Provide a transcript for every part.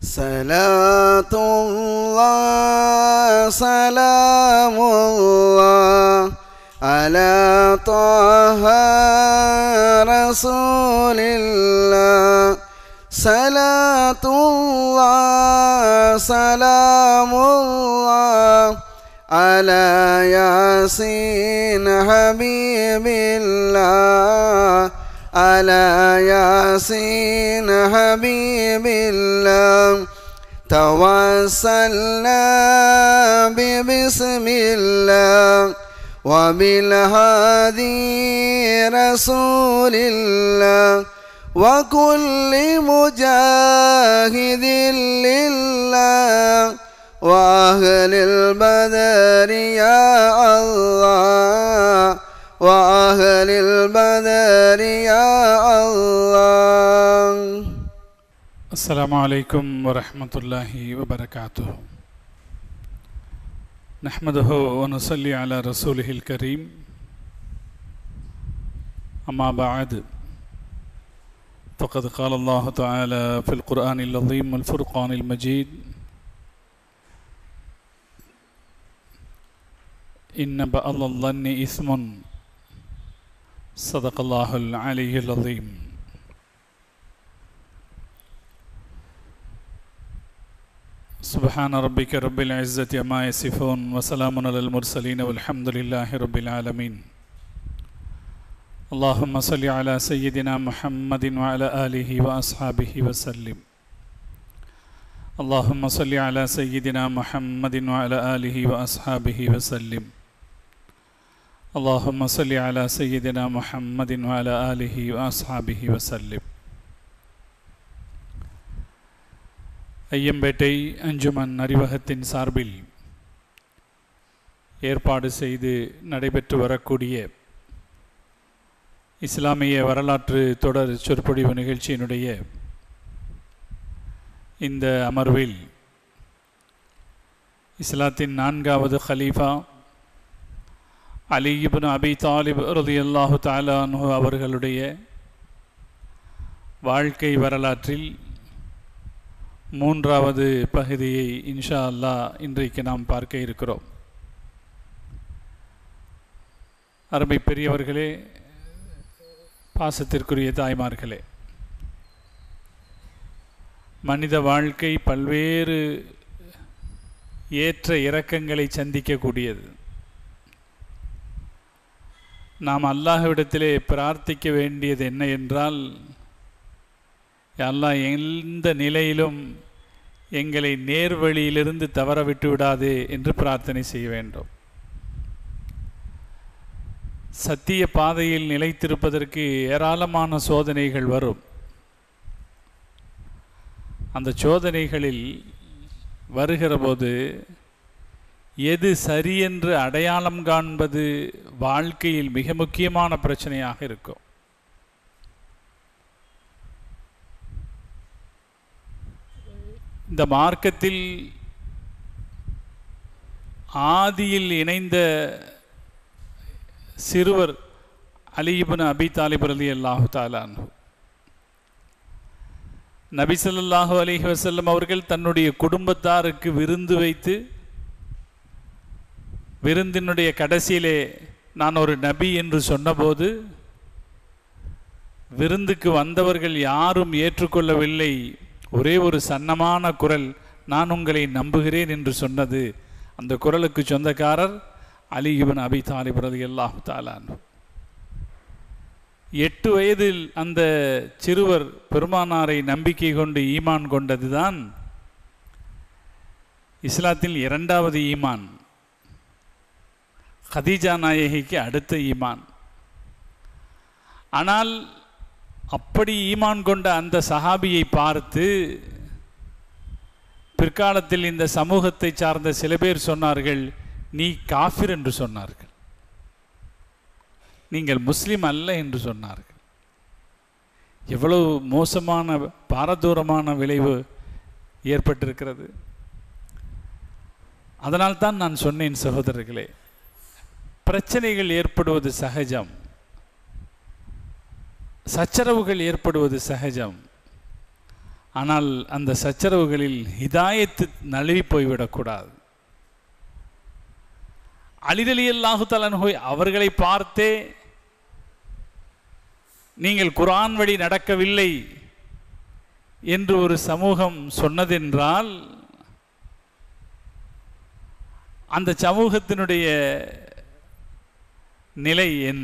صلاة الله سلام الله على طه رسول الله صلاة الله سلام الله على ياسين حبيب الله على ياسين حبيب الله توسلنا ببسم الله وبالهادي رسول الله وكل مجاهد لله وأهل البدر يا الله وأهل البدر يا الله السلام عليكم ورحمة الله وبركاته نحمده ونصلي على رسوله الكريم أما بعد فقد قال الله تعالى في القرآن العظيم والفرقان المجيد إن بعض الظن إثم صدق الله العلي العظيم سبحان ربك رب العزة عما يصفون وسلام على المرسلين والحمد لله رب العالمين اللهم صل على سيدنا محمد وعلى آله وأصحابه وسلم اللهم صل على سيدنا محمد وعلى آله وأصحابه وسلم اللهم صل على سيدنا محمد وعلى آله وأصحابه وسلم ஐயம்பேட்டை அஞ்சுமன் அறிவகத்தின் சார்பில் ஏற்பாடு செய்து நடைபெற்று வரக்கூடிய இஸ்லாமிய வரலாற்று தொடர் சொற்பொழிவு நிகழ்ச்சியினுடைய இந்த அமர்வில் இஸ்லாத்தின் நான்காவது ஹலீஃபா அலி இப்னு அபி தாலிப் ரலியல்லாஹு தாலானு அவர்களுடைய வாழ்க்கை வரலாற்றில் மூன்றாவது பகுதியை இன்ஷா அல்லாஹ் இன்றைக்கு நாம் பார்க்க இருக்கிறோம் அருமை பெரியவர்களே பாசத்திற்குரிய தாய்மார்களே மனித வாழ்க்கை பல்வேறு ஏற்ற இறக்கங்களை சந்திக்கக்கூடியது நாம் அல்லாஹ்விடத்திலே பிரார்த்திக்க வேண்டியது என்ன என்றால் அல்லாஹ் எந்த நிலையிலும் எங்களை நேர்வழியிலிருந்து தவற விட்டு விடாதே என்று பிரார்த்தனை செய்ய வேண்டும் சத்திய பாதையில் நிலைத்திருப்பதற்கு ஏராளமான சோதனைகள் வரும் அந்த சோதனைகளில் வருகிற போது எது சரியென்று அடையாளம் காண்பது வாழ்க்கையில் மிக முக்கியமான பிரச்சனையாக இருக்கும் இந்த மார்க்கத்தில் ஆதியில் இணைந்த சிறுவர் அலிபன் அபி தாலிப் அலி அல்லாஹு தாலான் நபி ஸல்லல்லாஹு அலைஹி வஸல்லம் அவர்கள் தன்னுடைய குடும்பத்தாருக்கு விருந்து வைத்து விருந்தினுடைய கடைசியிலே நான் ஒரு நபி என்று சொன்னபோது விருந்துக்கு வந்தவர்கள் யாரும் ஏற்றுக்கொள்ளவில்லை ஒரே ஒரு சன்னமான குரல் நான் உங்களை நம்புகிறேன் என்று சொன்னது அந்த குரலுக்கு சொந்தக்காரர் அலி இபன் அபி தாலிப் ரதி அல்லாஹு தாலான் எட்டு வயதில் அந்த சிறுவர் பெருமானாரை நம்பிக்கை கொண்டு ஈமான் கொண்டதுதான் இஸ்லாத்தில் இரண்டாவது ஈமான் ஹதீஜா நாயகிக்கு அடுத்த ஈமான் ஆனால் அப்படி ஈமான் கொண்ட அந்த சஹாபியை பார்த்து பிற்காலத்தில் இந்த சமூகத்தை சார்ந்த சில பேர் சொன்னார்கள் நீ காஃபிர் என்று சொன்னார்கள் நீங்கள் முஸ்லிம் அல்ல என்று சொன்னார்கள் எவ்வளவு மோசமான பாரதூரமான விளைவு ஏற்பட்டிருக்கிறது அதனால்தான் நான் சொன்னேன் சகோதரர்களே பிரச்சனைகள் ஏற்படுவது சகஜம் சச்சரவுகள் ஏற்படுவது சகஜம் ஆனால் அந்த சச்சரவுகளில் ஹிதாயத்து நழுவி போய்விடக்கூடாது அலிரலி அல்லாஹு தலன்ஹோய் அவர்களை பார்த்தே நீங்கள் குரான் வழி நடக்கவில்லை என்று ஒரு சமூகம் சொன்னதென்றால் அந்த சமூகத்தினுடைய நிலை என்ன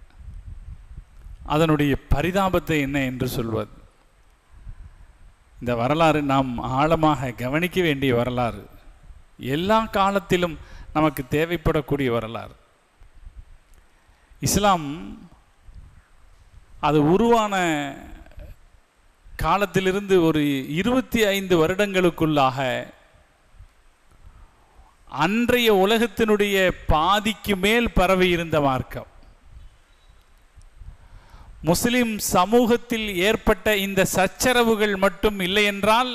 அதனுடைய பரிதாபத்தை என்ன என்று சொல்வது இந்த வரலாறு நாம் ஆழமாக கவனிக்க வேண்டிய வரலாறு எல்லா காலத்திலும் நமக்கு தேவைப்படக்கூடிய வரலாறு இஸ்லாம் அது உருவான காலத்திலிருந்து ஒரு இருபத்தி ஐந்து வருடங்களுக்குள்ளாக அன்றைய உலகத்தினுடைய பாதிக்கு மேல் பரவி இருந்த மார்க்கம் முஸ்லிம் சமூகத்தில் ஏற்பட்ட இந்த சச்சரவுகள் மட்டும் இல்லை என்றால்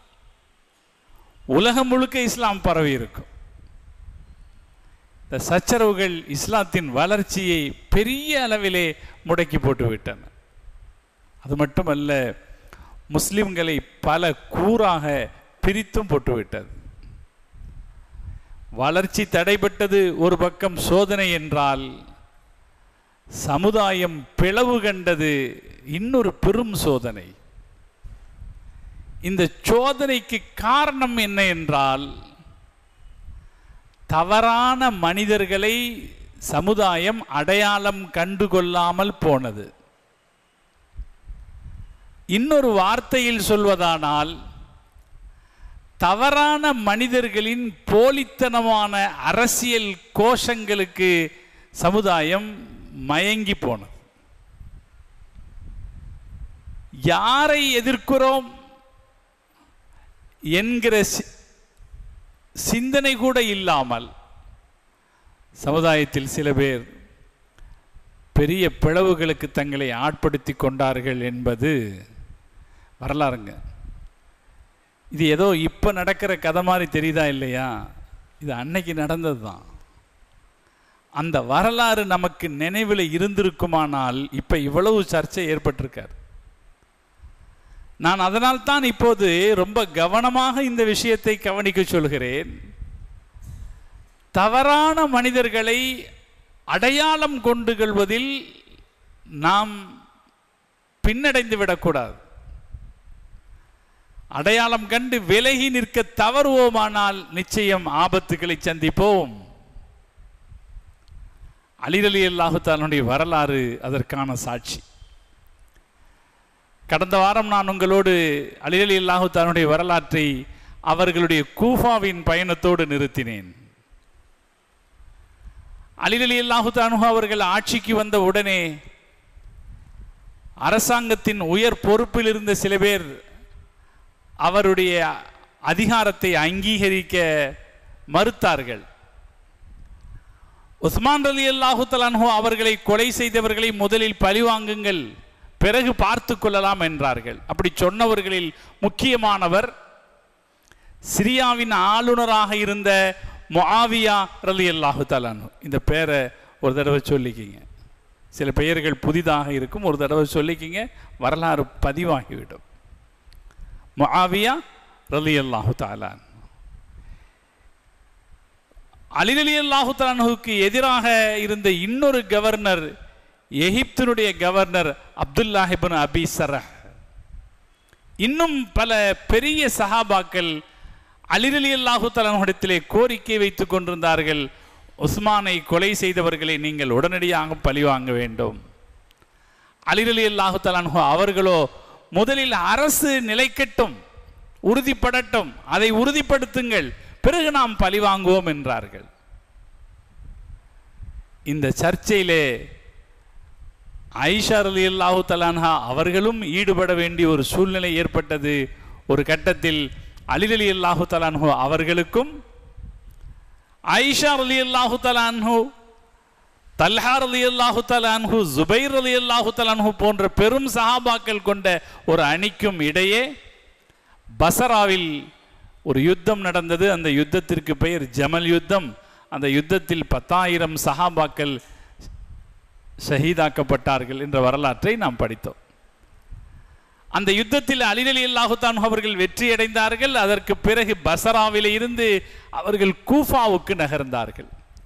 உலகம் முழுக்க இஸ்லாம் பரவி இருக்கும் இந்த சச்சரவுகள் இஸ்லாத்தின் வளர்ச்சியை பெரிய அளவிலே முடக்கி போட்டு விட்டன அது மட்டுமல்ல முஸ்லிம்களை பல கூறாக பிரித்தும் போட்டுவிட்டது வளர்ச்சி தடைபட்டது ஒரு பக்கம் சோதனை என்றால் சமுதாயம் பிளவு கண்டது இன்னொரு பெரும் சோதனை இந்த சோதனைக்கு காரணம் என்ன என்றால் தவறான மனிதர்களை சமுதாயம் அடையாளம் கண்டுகொள்ளாமல் போனது இன்னொரு வார்த்தையில் சொல்வதானால் தவறான மனிதர்களின் போலித்தனமான அரசியல் கோஷங்களுக்கு சமுதாயம் மயங்கி போனது யாரை எதிர்க்கிறோம் என்கிற சி- சிந்தனை கூட இல்லாமல் சமுதாயத்தில் சில பேர் பெரிய பிளவுகளுக்கு தங்களை ஆட்படுத்தி கொண்டார்கள் என்பது வரலாறுங்க இது ஏதோ இப்போ நடக்கிற கதை மாதிரி தெரியுதா இல்லையா இது அன்னைக்கு நடந்தது தான் அந்த வரலாறு நமக்கு நினைவில் இருந்திருக்குமானால் இப்போ இவ்வளவு சர்ச்சை ஏற்பட்டிருக்கார் நான் அதனால் தான் இப்போது ரொம்ப கவனமாக இந்த விஷயத்தை கவனிக்க சொல்கிறேன் தவறான மனிதர்களை அடையாளம் கொண்டு கொள்வதில் நாம் பின்னடைந்து விடக்கூடாது அடையாளம் கண்டு விலகி நிற்க தவறுவோமானால் நிச்சயம் ஆபத்துக்களை சந்திப்போம் அலிரலி அல்லாஹுத்தாலுடைய வரலாறு அதற்கான சாட்சி கடந்த வாரம் நான் உங்களோடு அலிரலி அல்லாஹுத்தாலுடைய வரலாற்றை அவர்களுடைய கூஃபாவின் பயணத்தோடு நிறுத்தினேன் அலிரலி அல்லாஹுத்தானு அவர்கள் ஆட்சிக்கு வந்த உடனே அரசாங்கத்தின் உயர் பொறுப்பில் இருந்த சில பேர் அவருடைய அதிகாரத்தை அங்கீகரிக்க மறுத்தார்கள் உஸ்மான் அலி அல்லாஹு தலான்ஹோ அவர்களை கொலை செய்தவர்களை முதலில் பழிவாங்குங்கள் பிறகு பார்த்து கொள்ளலாம் என்றார்கள் அப்படி சொன்னவர்களில் முக்கியமானவர் சிரியாவின் ஆளுநராக இருந்த முஆவியா ரலி அல்லாஹு தலான்ஹு இந்த பேரை ஒரு தடவை சொல்லிக்கிங்க சில பெயர்கள் புதிதாக இருக்கும் ஒரு தடவை சொல்லிக்கிங்க வரலாறு பதிவாகிவிடும் முஆவியா ரலி அல்லாஹு தாலான் அலிரலி அல்லாஹு தாலானுக்கு எதிராக இருந்த இன்னொரு கவர்னர் எகிப்தினுடைய கவர்னர் அப்துல்லாஹிபின் அபி சரஹ் இன்னும் பல பெரிய சஹாபாக்கள் அலிரலி அல்லாஹு தலானிடத்திலே கோரிக்கை வைத்துக் கொண்டிருந்தார்கள் உஸ்மானை கொலை செய்தவர்களை நீங்கள் உடனடியாக பழிவாங்க வேண்டும் அலிரலி அல்லாஹு தலான்ஹு அவர்களோ முதலில் அரசு நிலைக்கட்டும் உறுதிப்படட்டும் அதை உறுதிப்படுத்துங்கள் பிறகு நாம் பழிவாங்குவோம் என்றார்கள் இந்த சர்ச்சையிலே ஐஷா அலி அல்லாஹு தலான்ஹா அவர்களும் ஈடுபட வேண்டிய ஒரு சூழ்நிலை ஏற்பட்டது ஒரு கட்டத்தில் அலிரலி அல்லாஹு தலான்ஹு அவர்களுக்கும் ஐஷா அலி அல்லாஹு தலான்ஹு தல்ஹார் அலி அல்லாஹு தலான்ஹு ஜுபைர் அலி அல்லாஹு தலான்ஹு போன்ற பெரும் சஹாபாக்கள் கொண்ட ஒரு அணிக்கும் இடையே பசராவில் ஒரு யுத்தம் நடந்தது அந்த யுத்தத்திற்கு பெயர் ஜமல் யுத்தம் அந்த யுத்தத்தில் பத்தாயிரம் சஹாபாக்கள் ஷஹீதாக்கப்பட்டார்கள் என்ற வரலாற்றை நாம் படித்தோம் அந்த யுத்தத்தில் அலிரலி அல்லாஹுத்தான் அவர்கள் வெற்றி அடைந்தார்கள் அதற்கு பிறகு பசராவிலே இருந்து அவர்கள் கூஃபாவுக்கு நகர்ந்தார்கள்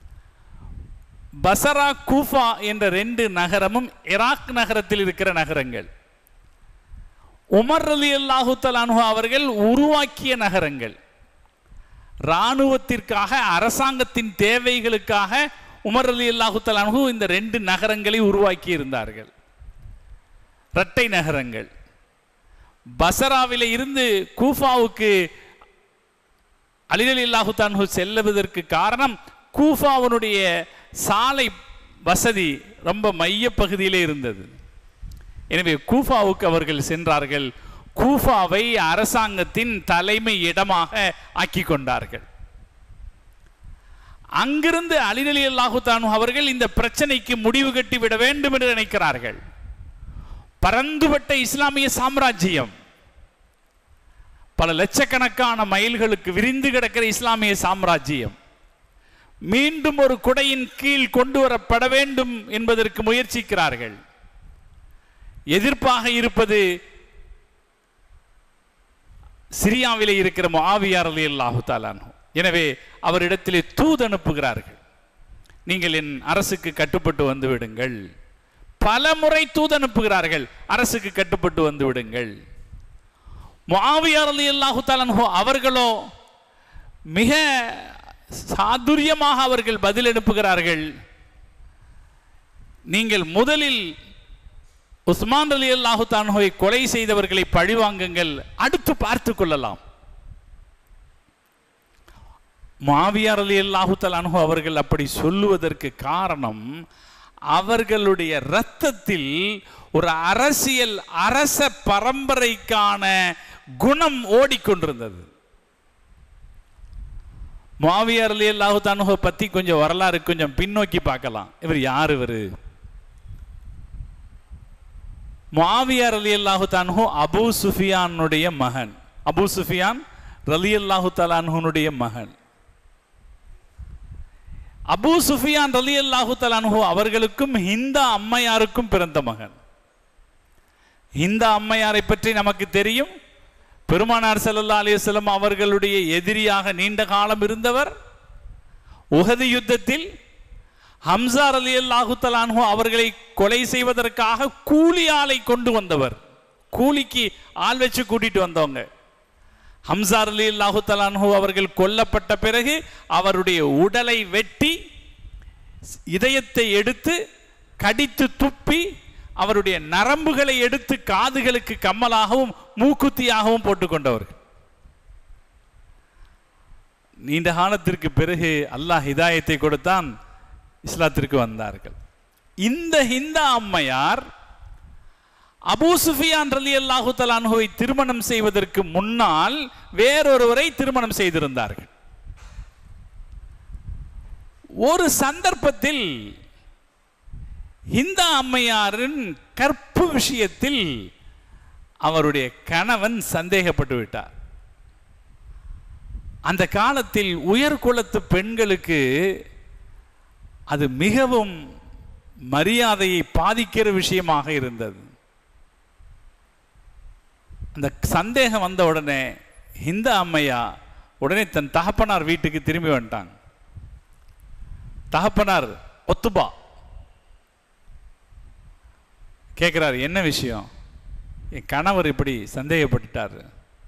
பசரா கூஃபா என்ற ரெண்டு நகரமும் ஈராக் நகரத்தில் இருக்கிற நகரங்கள் உமர் அலி அல்லாஹு அவர்கள் உருவாக்கிய நகரங்கள் இராணுவத்திற்காக அரசாங்கத்தின் தேவைகளுக்காக உமர் அலி அல்லாஹு இந்த ரெண்டு நகரங்களை உருவாக்கி இருந்தார்கள் இரட்டை நகரங்கள் பசராவில இருந்து கூஃபாவுக்கு அலிரலி அல்லாஹு தான்ஹு செல்லுவதற்கு காரணம் கூஃபாவுடைய சாலை வசதி ரொம்ப மைய பகுதியிலே இருந்தது எனவே கூஃபாவுக்கு அவர்கள் சென்றார்கள் கூஃபாவை அரசாங்கத்தின் தலைமை இடமாக ஆக்கி கொண்டார்கள் அங்கிருந்து அலிரலி அல்லாஹு தானு அவர்கள் இந்த பிரச்சனைக்கு முடிவு கட்டிவிட வேண்டும் என்று நினைக்கிறார்கள் பரந்துபட்ட இஸ்லாமிய சாம்ராஜ்யம் பல லட்சக்கணக்கான மைல்களுக்கு விரிந்து கிடக்கிற இஸ்லாமிய சாம்ராஜ்யம் மீண்டும் ஒரு குடையின் கீழ் கொண்டு வரப்பட வேண்டும் என்பதற்கு முயற்சிக்கிறார்கள் எதிர்ப்பாக இருப்பது சிரியாவிலே இருக்கிற முஆவியார் அலி அல்லாஹு தாலானு எனவே அவரிடத்திலே தூது அனுப்புகிறார்கள் நீங்கள் என் அரசுக்கு கட்டுப்பட்டு வந்து விடுங்கள் பல முறை தூது அனுப்புகிறார்கள் அரசுக்கு கட்டுப்பட்டு வந்து விடுங்கள் முஆவியார் அலி அல்லாஹு தாலானு அவர்களோ மிக சாதுரியமாக அவர்கள் பதில் அனுப்புகிறார்கள் நீங்கள் முதலில் உஸ்மான் அலி அல்லாஹு தான்ஹோவை கொலை செய்தவர்களை பழிவாங்குங்கள் அடுத்து பார்த்து கொள்ளலாம் மாவியார் அலி அல்லாஹு தலான்ஹோ அவர்கள் அப்படி சொல்லுவதற்கு காரணம் அவர்களுடைய இரத்தத்தில் ஒரு அரசியல் அரச பரம்பரைக்கான குணம் ஓடிக்கொண்டிருந்தது மாவியார் அலி அல்லாஹு தானுஹோ பத்தி கொஞ்சம் வரலாறு கொஞ்சம் பின்னோக்கி பார்க்கலாம் இவர் யார் இவர் முஆவியார் அலி அல்லாஹு தான்ஹு அபூ சுஃபியானுடைய மகன் அபூ சுஃபியான் ரலி அல்லாஹு தலான்ஹுனுடைய மகன் அபூ சுஃபியான் ரலி அல்லாஹு தலான்ஹு அவர்களுக்கும் ஹிந்தா அம்மையாருக்கும் பிறந்த மகன் ஹிந்தா அம்மையாரை பற்றி நமக்கு தெரியும் பெருமானார் ஸல்லல்லாஹு அலைஹி வஸல்லம் அவர்களுடைய எதிரியாக நீண்ட காலம் இருந்தவர் உஹது யுத்தத்தில் ஹம்சார் அலி அல்லாஹு தலான்ஹு அவர்களை கொலை செய்வதற்காக கூலி ஆளை கொண்டு வந்தவர் கூலிக்கு ஆள் வச்சு கூட்டிட்டு வந்தவங்க ஹம்சார் அலி அல்லாஹு தலான்ஹு அவர்கள் கொல்லப்பட்ட பிறகு அவருடைய உடலை வெட்டி இதயத்தை எடுத்து கடித்து துப்பி அவருடைய நரம்புகளை எடுத்து காதுகளுக்கு கம்மலாகவும் மூக்குத்தியாகவும் போட்டுக்கொண்டவர்கள் நீண்ட காலத்திற்கு பிறகு அல்லாஹ் ஹிதாயத்தை கொடுத்தான் இஸ்லாத்திற்கு வந்தார்கள் இந்த ஹிந்தா அம்மையார் அபூ சுஃபியான் ரலி அல்லாஹு தலான்ஹுவை திருமணம் செய்வதற்கு முன்னால் வேறொருவரை திருமணம் செய்திருந்தார்கள் ஒரு சந்தர்ப்பத்தில் இந்த அம்மையாரின் கற்பு விஷயத்தில் அவருடைய கணவன் சந்தேகப்பட்டு விட்டார் அந்த காலத்தில் உயர் குலத்து பெண்களுக்கு அது மிகவும் மரியாதையை பாதிக்கிற விஷயமாக இருந்தது அந்த சந்தேகம் வந்த உடனே இந்த அம்மையா உடனே தன் தகப்பனார் வீட்டுக்கு திரும்பி வந்துட்டாங்க தகப்பனார் ஒத்துபா கேட்குறாரு என்ன விஷயம் என் கணவர் இப்படி சந்தேகப்பட்டுட்டார்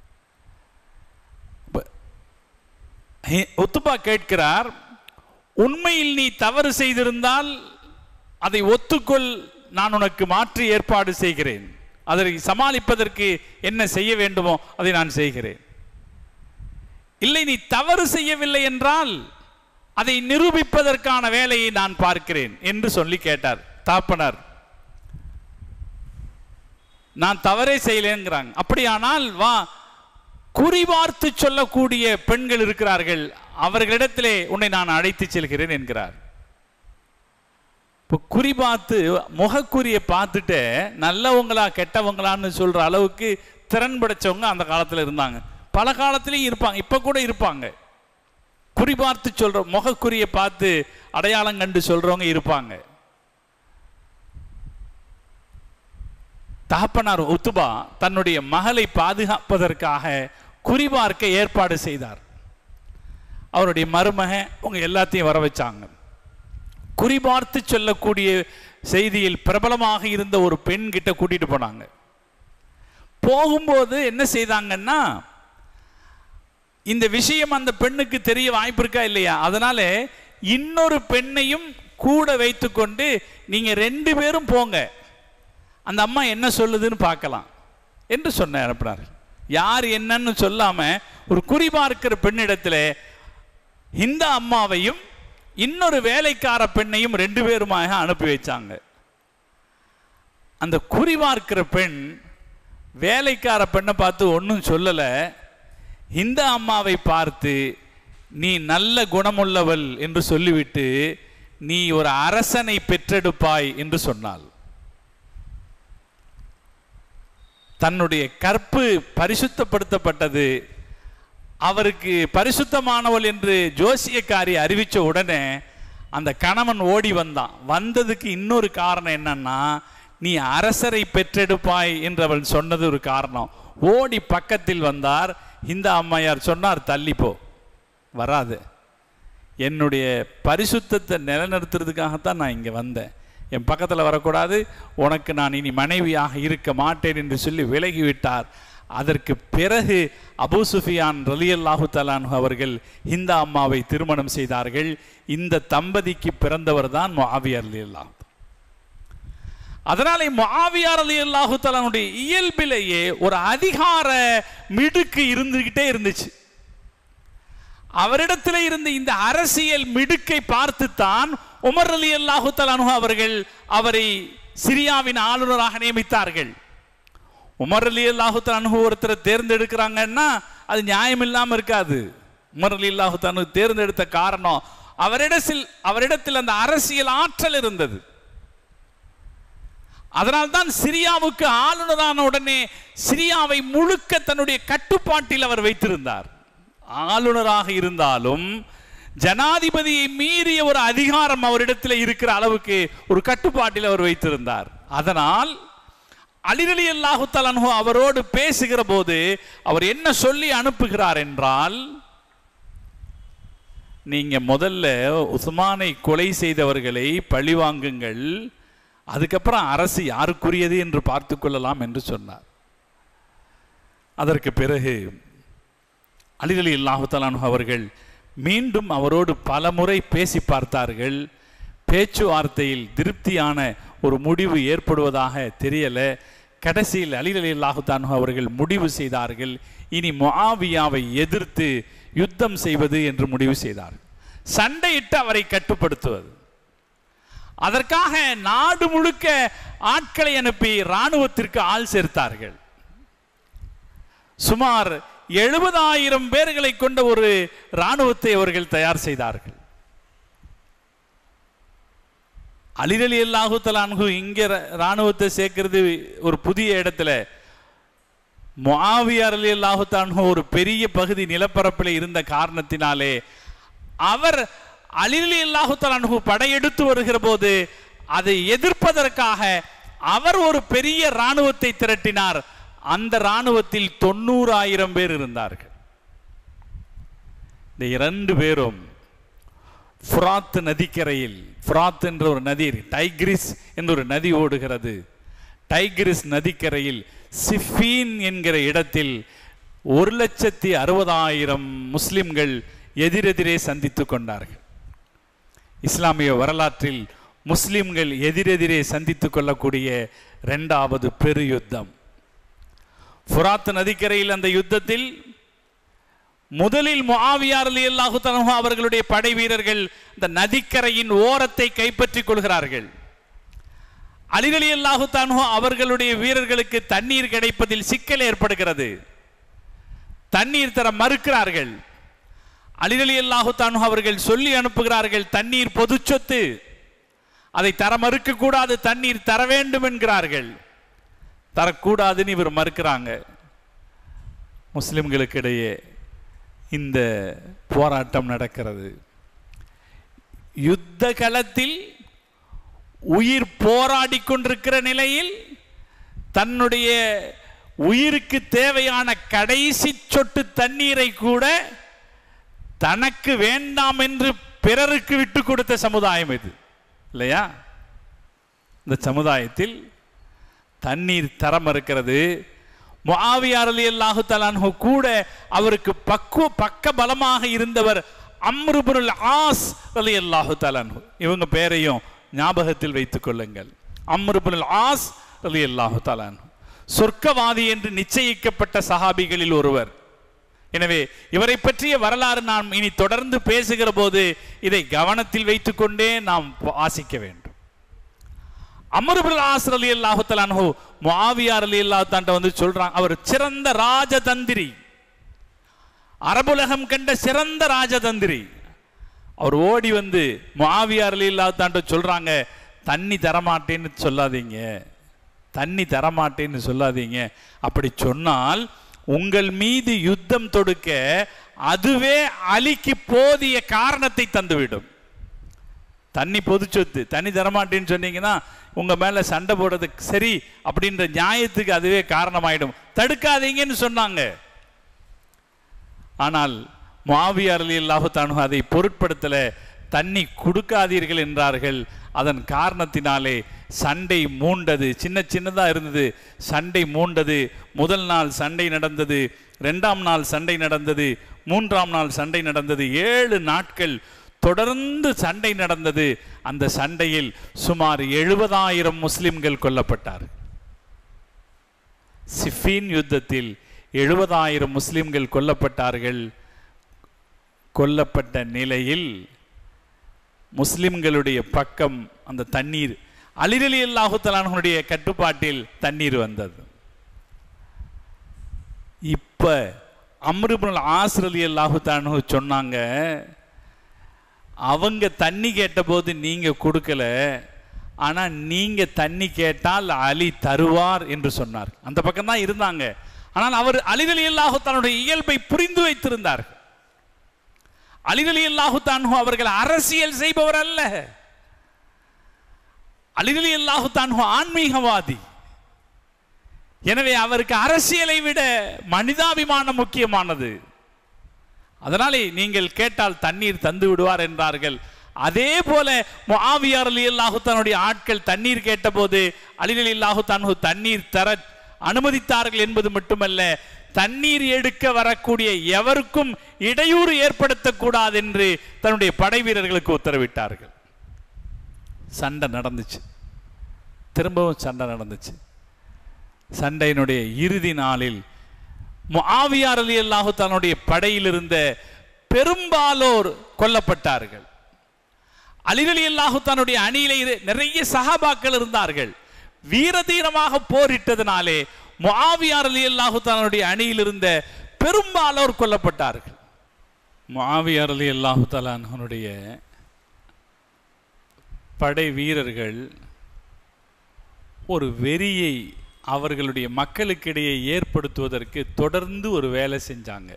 ப- ஹி- ஒத்துபா கேட்கிறார் உண்மையில் நீ தவறு செய்திருந்தால் அதை ஒத்துக்கொள் நான் உனக்கு மாற்று ஏற்பாடு செய்கிறேன் அதை சமாளிப்பதற்கு என்ன செய்ய வேண்டுமோ அதை நான் செய்கிறேன் இல்லை நீ தவறு செய்யவில்லை என்றால் அதை நிரூபிப்பதற்கான வேலையை நான் பார்க்கிறேன் என்று சொல்லி கேட்டார் தாப்பனார் நான் தவறே செய்யலேங்கிறாங்க அப்படியானால் வா குறிபார்த்து சொல்லக்கூடிய பெண்கள் இருக்கிறார்கள் அவர்களிடத்திலே உன்னை நான் அழைத்து செல்கிறேன் என்கிறார் இப்போ குறிபார்த்து முகக்குறியை பார்த்துட்டு நல்லவங்களா கெட்டவங்களான்னு சொல்ற அளவுக்கு திறன் படைச்சவங்க அந்த காலத்துல இருந்தாங்க பல காலத்திலையும் இருப்பாங்க இப்ப கூட இருப்பாங்க குறிபார்த்து சொல்ற முகக்குறியை பார்த்து அடையாளம் கண்டு சொல்றவங்க இருப்பாங்க தகப்பனார் உத்துபா தன்னுடைய மகளை பாதுகாப்பதற்காக குறிபார்க்க ஏற்பாடு செய்தார் அவருடைய மருமக உங்க எல்லாத்தையும் வர வச்சாங்க குறிபார்த்து சொல்லக்கூடிய செய்தியில் பிரபலமாக இருந்த ஒரு பெண் கிட்ட கூட்டிட்டு போனாங்க போகும்போது என்ன செய்தாங்கன்னா இந்த விஷயம் அந்த பெண்ணுக்கு தெரிய வாய்ப்பு இருக்கா இல்லையா அதனால இன்னொரு பெண்ணையும் கூட வைத்துக்கொண்டு நீங்க ரெண்டு பேரும் போங்க அந்த அம்மா என்ன சொல்லுதுன்னு பார்க்கலாம் என்று சொன்ன அனுப்பினார் யார் என்னன்னு சொல்லாம ஒரு குறிபார்க்கிற பெண்ணிடத்துல இந்த அம்மாவையும் இன்னொரு வேலைக்கார பெண்ணையும் ரெண்டு பேருமாக அனுப்பி வச்சாங்க அந்த குறிபார்க்கிற பெண் வேலைக்கார பெண்ணை பார்த்து ஒன்றும் சொல்லலை இந்த அம்மாவை பார்த்து நீ நல்ல குணமுள்ளவள் என்று சொல்லிவிட்டு நீ ஒரு அரசனை பெற்றெடுப்பாய் என்று சொன்னாள் தன்னுடைய கற்பு பரிசுத்தப்படுத்தப்பட்டது அவருக்கு பரிசுத்தமானவள் என்று ஜோசியக்காரி அறிவிச்ச உடனே அந்த கணவன் ஓடி வந்தான் வந்ததுக்கு இன்னொரு காரணம் என்னன்னா நீ அரசரை பெற்றெடுப்பாய் என்று அவள் சொன்னது ஒரு காரணம் ஓடி பக்கத்தில் வந்தார் இந்த அம்மையார் சொன்னார் தள்ளிப்போ வராது என்னுடைய பரிசுத்தத்தை நிலைநிறுத்துறதுக்காகத்தான் நான் இங்கே வந்தேன் என் பக்கத்தில் வரக்கூடாது உனக்கு நான் இனி மனைவியாக இருக்க மாட்டேன் என்று சொல்லி விலகிவிட்டார் அதற்கு பிறகு அபூ சுஃபியான் ரலியல்லாஹு தலான் அவர்கள் இந்த அம்மாவை திருமணம் செய்தார்கள் இந்த தம்பதிக்கு பிறந்தவர் தான் முஆவியர் ரலியல்லாஹு அதனாலே முஆவியார் ரலியல்லாஹு தலானுடைய இயல்பிலேயே ஒரு அதிகார மிடுக்கு இருந்துகிட்டே இருந்துச்சு அவரிடத்தில் இருந்த இந்த அரசியல் மிடுக்கை பார்த்துத்தான் உமர் அலி அல்லாஹு தலானு அவர்கள் அவரை சிரியாவின் ஆளுநராக நியமித்தார்கள் உமர் அலி அல்லாஹு தலானு ஒருத்தரை தேர்ந்தெடுக்கிறாங்கன்னா அது நியாயம் இல்லாம இருக்காது உமர் அலி அல்லாஹு தலானு தேர்ந்தெடுத்த காரணம் அவரிடத்தில் அவரிடத்தில் அந்த அரசியல் ஆற்றல் இருந்தது அதனால்தான் சிரியாவுக்கு ஆளுநரான உடனே சிரியாவை முழுக்க தன்னுடைய கட்டுப்பாட்டில் அவர் வைத்திருந்தார் ஆளுநராக இருந்தாலும் ஜனாதிபதியை மீறிய ஒரு அதிகாரம் அவரிடத்தில் இருக்கிற அளவுக்கு ஒரு கட்டுப்பாட்டில் அவர் வைத்திருந்தார் அதனால் அலிரலி அல்லாஹு தலான்ஹு அவரோடு பேசுகிற போது அவர் என்ன சொல்லி அனுப்புகிறார் என்றால் நீங்க முதல்ல உஸ்மானை கொலை செய்தவர்களை பழிவாங்குங்கள் அதுக்கப்புறம் அரசு யாருக்குரியது என்று பார்த்து கொள்ளலாம் என்று சொன்னார் அதற்கு பிறகு அலிரலி அல்லாஹு அவர்கள் மீண்டும் அவரோடு பலமுறை பேசி பார்த்தார்கள் பேச்சுவார்த்தையில் திருப்தியான ஒரு முடிவு ஏற்படுவதாக தெரியல கடைசியில் அலிரலி அல்லாஹு அவர்கள் முடிவு செய்தார்கள் இனி முஆவியாவை எதிர்த்து யுத்தம் செய்வது என்று முடிவு செய்தார்கள் சண்டையிட்டு அவரை கட்டுப்படுத்துவது அதற்காக நாடு முழுக்க ஆட்களை அனுப்பி இராணுவத்திற்கு ஆள் சேர்த்தார்கள் சுமார் எழுபதாயிரம் பேர்களை கொண்ட ஒரு இராணுவத்தை அவர்கள் தயார் செய்தார்கள் அலிரலி அல்லாஹு தலான்ஹு இங்கே இராணுவத்தை சேர்க்கிறது ஒரு புதிய இடத்துல முஆவியார் அலி அல்லாஹு தான்ஹு ஒரு பெரிய பகுதி நிலப்பரப்பில் இருந்த காரணத்தினாலே அவர் அலிரலி அல்லாஹு தலான்ஹு படையெடுத்து வருகிற போது அதை எதிர்ப்பதற்காக அவர் ஒரு பெரிய இராணுவத்தை திரட்டினார் அந்த இராணுவத்தில் தொண்ணூறாயிரம் பேர் இருந்தார்கள் இந்த இரண்டு பேரும் ஃபுராத் நதிக்கரையில் ஃபுராத் என்ற ஒரு நதி டைக்ரிஸ் என்ற ஒரு நதி ஓடுகிறது டைக்ரிஸ் நதிக்கரையில் சிஃபீன் என்கிற இடத்தில் ஒரு லட்சத்தி அறுபதாயிரம் முஸ்லிம்கள் எதிரெதிரே சந்தித்து கொண்டார்கள் இஸ்லாமிய வரலாற்றில் முஸ்லிம்கள் எதிரெதிரே சந்தித்து கொள்ளக்கூடிய இரண்டாவது பெரு யுத்தம் ஃபுராத் நதிக்கரையில் அந்த யுத்தத்தில் முதலில் முஆவியார் அலி அல்லாஹு தலஹு அவர்களுடைய படை வீரர்கள் இந்த நதிக்கரையின் ஓரத்தை கைப்பற்றிக் கொள்கிறார்கள் அலிரலி அல்லாஹு தான்ஹு அவர்களுடைய வீரர்களுக்கு தண்ணீர் கிடைப்பதில் சிக்கல் ஏற்படுகிறது தண்ணீர் தர மறுக்கிறார்கள் அலிரலி அல்லாஹு தான்ஹு அவர்கள் சொல்லி அனுப்புகிறார்கள் தண்ணீர் பொது சொத்து அதை தர மறுக்க கூடாது தண்ணீர் தர வேண்டும் என்கிறார்கள் தரக்கூடாதுன்னு இவர் மறுக்கிறாங்க முஸ்லிம்களுக்கு இடையே இந்த போராட்டம் நடக்கிறது யுத்த களத்தில் உயிர் போராடி கொண்டிருக்கிற நிலையில் தன்னுடைய உயிருக்கு தேவையான கடைசி சொட்டு தண்ணீரை கூட தனக்கு வேண்டாம் என்று பிறருக்கு விட்டு கொடுத்த சமுதாயம் இது இல்லையா இந்த சமுதாயத்தில் தண்ணீர் தரம் இருக்கிறது முஆவியார் அலி அல்லாஹு தலான்ஹு கூட அவருக்கு பக்குவ பக்க பலமாக இருந்தவர் அம்ருபுல் ஆஸ் அலி அல்லாஹு தலான்ஹு இவங்க பேரையும் ஞாபகத்தில் வைத்துக் கொள்ளுங்கள் அம்ருபுல் ஆஸ் அலி அல்லாஹு தலான்ஹு சொர்க்கவாதி என்று நிச்சயிக்கப்பட்ட சஹாபிகளில் ஒருவர் எனவே இவரை பற்றிய வரலாறு நாம் இனி தொடர்ந்து பேசுகிற போது இதை கவனத்தில் வைத்துக்கொண்டே நாம் வாசிக்க வேண்டும் அமருபுல் ஆசர் அலி அல்லாஹு தலான்ஹு முஆவியார் அலி அல்லாஹ் தாண்ட வந்து சொல்றாங்க அவர் சிறந்த ராஜதந்திரி அரபுலகம் கண்ட சிறந்த ராஜதந்திரி அவர் ஓடி வந்து முஆவியார் அலி அல்லாஹ் தாண்ட சொல்றாங்க தண்ணி தரமாட்டேன்னு சொல்லாதீங்க தண்ணி தரமாட்டேன்னு சொல்லாதீங்க அப்படி சொன்னால் உங்கள் மீது யுத்தம் தொடுக்க அதுவே அலிக்கு போதிய காரணத்தை தந்துவிடும் தண்ணி பொது சொத்து தண்ணி தரமாட்டேன்னு சொன்னீங்கன்னா உங்க மேல சண்டை போடுறதுக்கு சரி அப்படின்ற நியாயத்துக்கு அதுவே காரணமாயிடும் தடுக்காதீங்கன்னு சொன்னாங்க ஆனால் மாவியார் அலி அல்லாஹு தானு அதை பொருட்படுத்தல தண்ணி கொடுக்காதீர்கள் என்றார்கள் அதன் காரணத்தினாலே சண்டை மூண்டது சின்ன சின்னதா இருந்தது சண்டை மூண்டது முதல் நாள் சண்டை நடந்தது ரெண்டாம் நாள் சண்டை நடந்தது மூன்றாம் நாள் சண்டை நடந்தது ஏழு நாட்கள் தொடர்ந்து சண்டை நடந்தது அந்த சண்டையில் சுமார் எழுபதாயிரம் முஸ்லிம்கள் கொல்லப்பட்டார் சிஃபீன் யுத்தத்தில் எழுபதாயிரம் முஸ்லிம்கள் கொல்லப்பட்டார்கள் கொல்லப்பட்ட நிலையில் முஸ்லிம்களுடைய பக்கம் அந்த தண்ணீர் அலிரலி அல்லாஹு தலானுடைய கட்டுப்பாட்டில் தண்ணீர் வந்தது இப்ப அம்ருபுல் ஆஸ்ரலி அல்லாஹு தானு சொன்னாங்க அவங்க தண்ணி கேட்டபோது நீங்க கொடுக்கல ஆனா நீங்க தண்ணி கேட்டால் அலி தருவார் என்று சொன்னார் அந்த பக்கம் தான் இருந்தாங்க ஆனால் அவர் அலிரலி அல்லாஹு தன்னுடைய இயல்பை புரிந்து வைத்திருந்தார் அலிரலி அல்லாஹு தான்ஹு அவர்கள் அரசியல் செய்பவர் அல்ல அலிரலி அல்லாஹு தான்ஹு ஆன்மீகவாதி எனவே அவருக்கு அரசியலை விட மனிதாபிமானம் முக்கியமானது அதனாலே நீங்கள் கேட்டால் தண்ணீர் தந்து விடுவார் என்றார்கள் அதே போல முஆவியார் அலி அல்லாஹு தன்னுடைய ஆட்கள் தண்ணீர் கேட்டபோது அலி அலி அல்லாஹு தான்ஹு தண்ணீர் தர அனுமதித்தார்கள் என்பது மட்டுமல்ல தண்ணீர் எடுக்க வரக்கூடிய எவருக்கும் இடையூறு ஏற்படுத்தக்கூடாது என்று தன்னுடைய படை வீரர்களுக்கு உத்தரவிட்டார்கள் சண்டை நடந்துச்சு திரும்பவும் சண்டை நடந்துச்சு சண்டையினுடைய இறுதி நாளில் முஆவியார் அலி அல்லாஹு தன்னுடைய படையில் இருந்த பெரும்பாலோர் கொல்லப்பட்டார்கள் அலிரலி அல்லாஹு தன்னுடைய அணியிலே இரு- நிறைய சஹாபாக்கள் இருந்தார்கள் வீரதீரமாக போரிட்டதனாலே முஆவியார் அலி அல்லாஹு தன்னுடைய அணியில் இருந்த பெரும்பாலோர் கொல்லப்பட்டார்கள் முஆவியார் அலி அல்லாஹு தலானுடைய படை வீரர்கள் ஒரு வெறியை அவர்களுடைய மக்களுக்கிடையே ஏற்படுத்துவதற்கு தொடர்ந்து ஒரு வேலை செஞ்சாங்க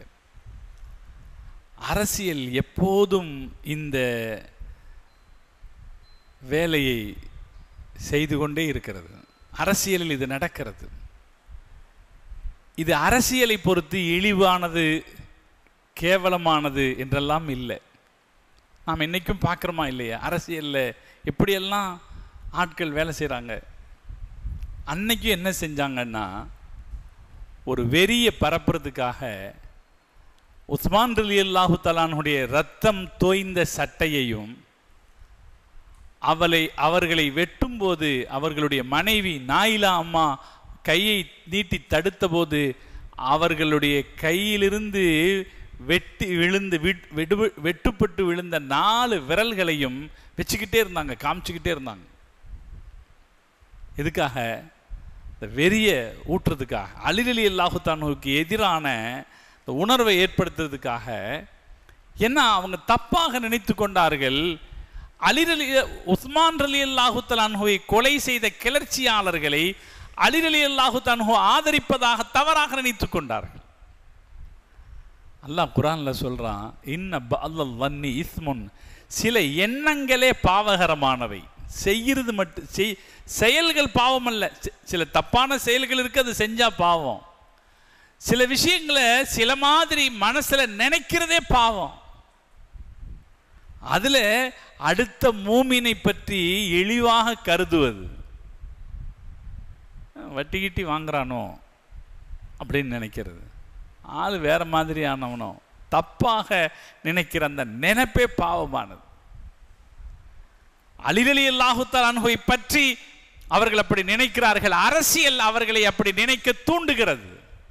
அரசியல் எப்போதும் இந்த வேலையை செய்து கொண்டே இருக்கிறது அரசியலில் இது நடக்கிறது இது அரசியலை பொறுத்து இழிவானது கேவலமானது என்றெல்லாம் இல்லை நாம் இன்னைக்கும் பார்க்குறோமா இல்லையா அரசியலில் எப்படியெல்லாம் ஆட்கள் வேலை செய்கிறாங்க அன்னைக்கு என்ன செஞ்சாங்கன்னா ஒரு வெறியை பரப்புறதுக்காக உஸ்மான் ரலி அல்லாஹு தலானுடைய ரத்தம் தோய்ந்த சட்டையையும் அவளை அவர்களை வெட்டும்போது அவர்களுடைய மனைவி நாயிலா அம்மா கையை நீட்டி தடுத்தபோது அவர்களுடைய கையிலிருந்து வெட்டி விழுந்து விட்- வெடு- வெட்டுப்பட்டு விழுந்த நாலு விரல்களையும் வச்சுக்கிட்டே இருந்தாங்க காமிச்சுக்கிட்டே இருந்தாங்க எதுக்காக இந்த வெறிய ஊற்றுறதுக்காக அலிரலி அல்லாஹுத்தானுக்கு எதிரான இந்த உணர்வை ஏற்படுத்துறதுக்காக என்ன அவங்க தப்பாக நினைத்து கொண்டார்கள் அலிரலி உஸ்மான் ரலி அல்லாஹுத்தலான்ஹுவை கொலை செய்த கிளர்ச்சியாளர்களை அலிரலி அல்லாஹுத்தான்ஹு ஆதரிப்பதாக தவறாக நினைத்து கொண்டார்கள் அல்லாஹ் குரான்ல சொல்றான் இன்ன பஅல்லல் வன்னி இஸ்முன் சில எண்ணங்களே பாவகரமானவை செய்யறது மட்டும் செய் செயல்கள் பாவம் அல்ல சி- சில தப்பான செயல்கள் இருக்கு அது செஞ்சா பாவம் சில விஷயங்களை சில மாதிரி மனசுல நினைக்கிறதே பாவம் அதுல அடுத்த மூமினை பற்றி இழிவாக கருதுவது வட்டி கிட்டி வாங்குறானோ அப்படின்னு நினைக்கிறது ஆள் வேற மாதிரி ஆனவனோ தப்பாக நினைக்கிற அந்த நினைப்பே பாவமானது அலிரலி அல்லாஹுத்தால் அனுபவை பற்றி அவர்கள் அப்படி நினைக்கிறார்கள் அரசியல் அவர்களை அப்படி நினைக்க தூண்டுகிறது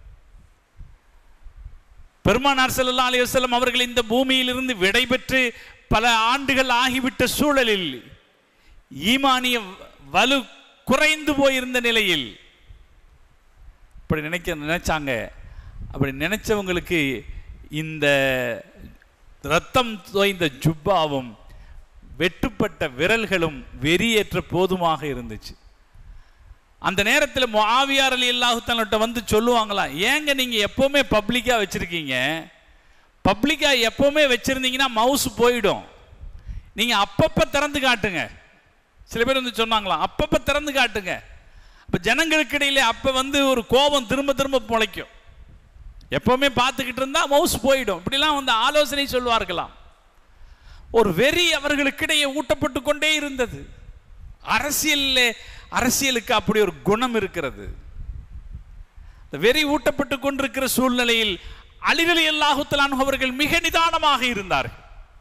பெருமானார் ஸல்லல்லாஹு அலைஹி வஸல்லம் அவர்கள் இந்த பூமியிலிருந்து விடைபெற்று பல ஆண்டுகள் ஆகிவிட்ட சூழலில் ஈமானிய வலு குறைந்து போயிருந்த நிலையில் இப்படி நினைக்க நினைச்சாங்க அப்படி நினைச்சவங்களுக்கு இந்த ரத்தம் தோய்ந்த ஜுப்பாவும் வெட்டுப்பட்ட விரல்களும் வெறியேற்ற போதுமாக இருந்துச்சு அந்த நேரத்தில் முஆவியார் அலி அல்லாஹுத்தன்கிட்ட வந்து சொல்லுவாங்களாம் ஏங்க நீங்க எப்பவுமே பப்ளிக்கா வச்சிருக்கீங்க பப்ளிக்கா எப்பவுமே வச்சிருந்தீங்கன்னா மவுஸ் போயிடும் நீங்க அப்பப்ப திறந்து காட்டுங்க சில பேர் வந்து சொன்னாங்களாம் அப்பப்ப திறந்து காட்டுங்க அப்ப ஜனங்களுக்கு இடையில அப்ப வந்து ஒரு கோபம் திரும்ப திரும்ப முளைக்கும் எப்பவுமே பார்த்துக்கிட்டு இருந்தா மவுஸ் போயிடும் இப்படிலாம் வந்து ஆலோசனை சொல்வார்களாம் ஒரு வெறி அவர்களுக்கிடையே ஊட்டப்பட்டு கொண்டே இருந்தது அரசியல்ல அரசியலுக்கு அப்படி ஒரு குணம் இருக்கிறது இந்த வெறி ஊட்டப்பட்டு கொண்டிருக்கிற சூழ்நிலையில் அலிரலி அல்லாஹுத்தலான் அவர்கள் மிக நிதானமாக இருந்தார்கள்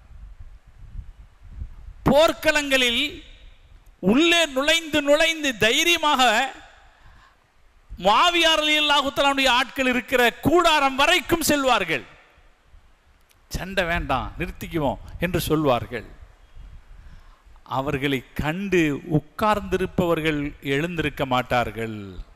போர்க்களங்களில் உள்ளே நுழைந்து நுழைந்து தைரியமாக மாவியார் அலி அல்லாஹுத்தலானுடைய ஆட்கள் இருக்கிற கூடாரம் வரைக்கும் செல்வார்கள் சண்டை வேண்டாம் நிறுத்திக்குவோம் என்று சொல்வார்கள் அவர்களை கண்டு உட்கார்ந்திருப்பவர்கள் எழுந்திருக்க மாட்டார்கள்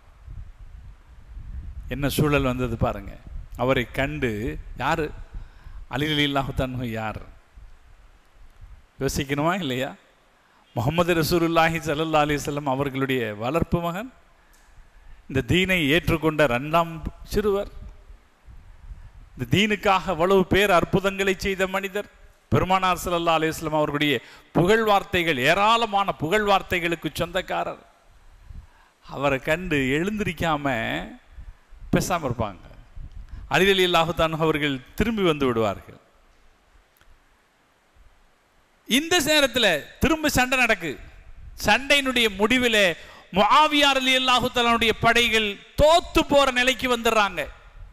என்ன சூழல் வந்தது பாருங்க அவரை கண்டு யாரு அலிலி இல்லாஹுத்தானு யார் யோசிக்கணுமா இல்லையா முகமது ரசூலுல்லாஹி ஸல்லல்லாஹு அலைஹி வஸல்லம் அவர்களுடைய வளர்ப்பு மகன் இந்த தீனை ஏற்றுக்கொண்ட இரண்டாம் சிறுவர் இந்த தீனுக்காக அவ்வளவு பேர் அற்புதங்களை செய்த மனிதர் பெருமானார் ஸல்லல்லாஹு அலைஹி வஸல்லம் அவர்களுடைய புகழ் வார்த்தைகள் ஏராளமான புகழ் வார்த்தைகளுக்கு சொந்தக்காரர் அவரை கண்டு எழுந்திருக்காம பேசாம இருப்பாங்க அலிரலி அல்லாஹுத்தான் அவர்கள் திரும்பி வந்து விடுவார்கள் இந்த நேரத்தில் திரும்ப சண்டை நடக்கு சண்டையினுடைய முடிவில் முஆவியார் அலி அல்லாஹுத்தலானுடைய படைகள் தோத்து போற நிலைக்கு வந்துடுறாங்க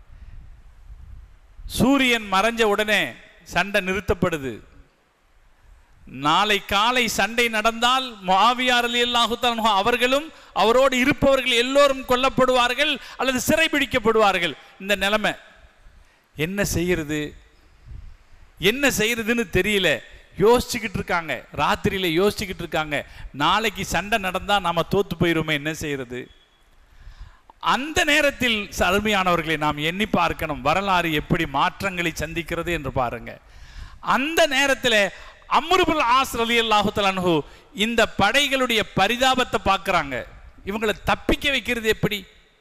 சூரியன் மறைஞ்ச உடனே சண்டை நிறுத்தப்படுது நாளை காலை சண்டை நடந்தால் முஆவியார் அலி அல்லாஹுத்தலான் அவர்களும் அவரோடு இருப்பவர்கள் எல்லோரும் கொல்லப்படுவார்கள் அல்லது சிறைபிடிக்கப்படுவார்கள் இந்த நிலைமை என்ன செய்யறது என்ன செய்யறதுன்னு தெரியல யோசிச்சுக்கிட்டு இருக்காங்க ராத்திரியில யோசிச்சுக்கிட்டு இருக்காங்க நாளைக்கு சண்டை நடந்தா நாம தோத்து போயிருமே என்ன செய்யறது அந்த நேரத்தில் அருமையானவர்களை நாம் எண்ணி பார்க்கணும் வரலாறு எப்படி மாற்றங்களை சந்திக்கிறது என்று பாருங்க அந்த நேரத்தில் அம்ருபுல் ஆஸ் அலி அல்லாஹு இந்த படைகளுடைய பரிதாபத்தை பார்க்கறாங்க இவங்களை தப்பிக்க வைக்கிறது எப்படி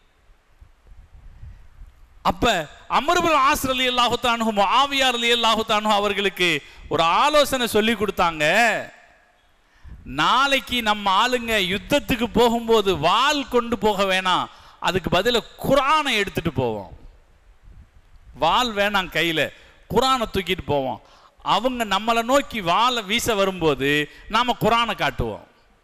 அப்ப அமருபுல் ஆஸ்ர் அலி அல்லாஹு தானு ஆவியார் அலி அல்லாஹு தானு அவர்களுக்கு ஒரு ஆலோசனை சொல்லி கொடுத்தாங்க நாளைக்கு நம்ம ஆளுங்க யுத்தத்துக்கு போகும்போது வாள் கொண்டு போக வேணாம் அதுக்கு பதிலா குரானை எடுத்துட்டு போவோம் வாள் வேணாம் கையில குரானை தூக்கிட்டு போவோம் அவங்க நம்மளை நோக்கி வாளை வீச வரும்போது நாம குரானை காட்டுவோம்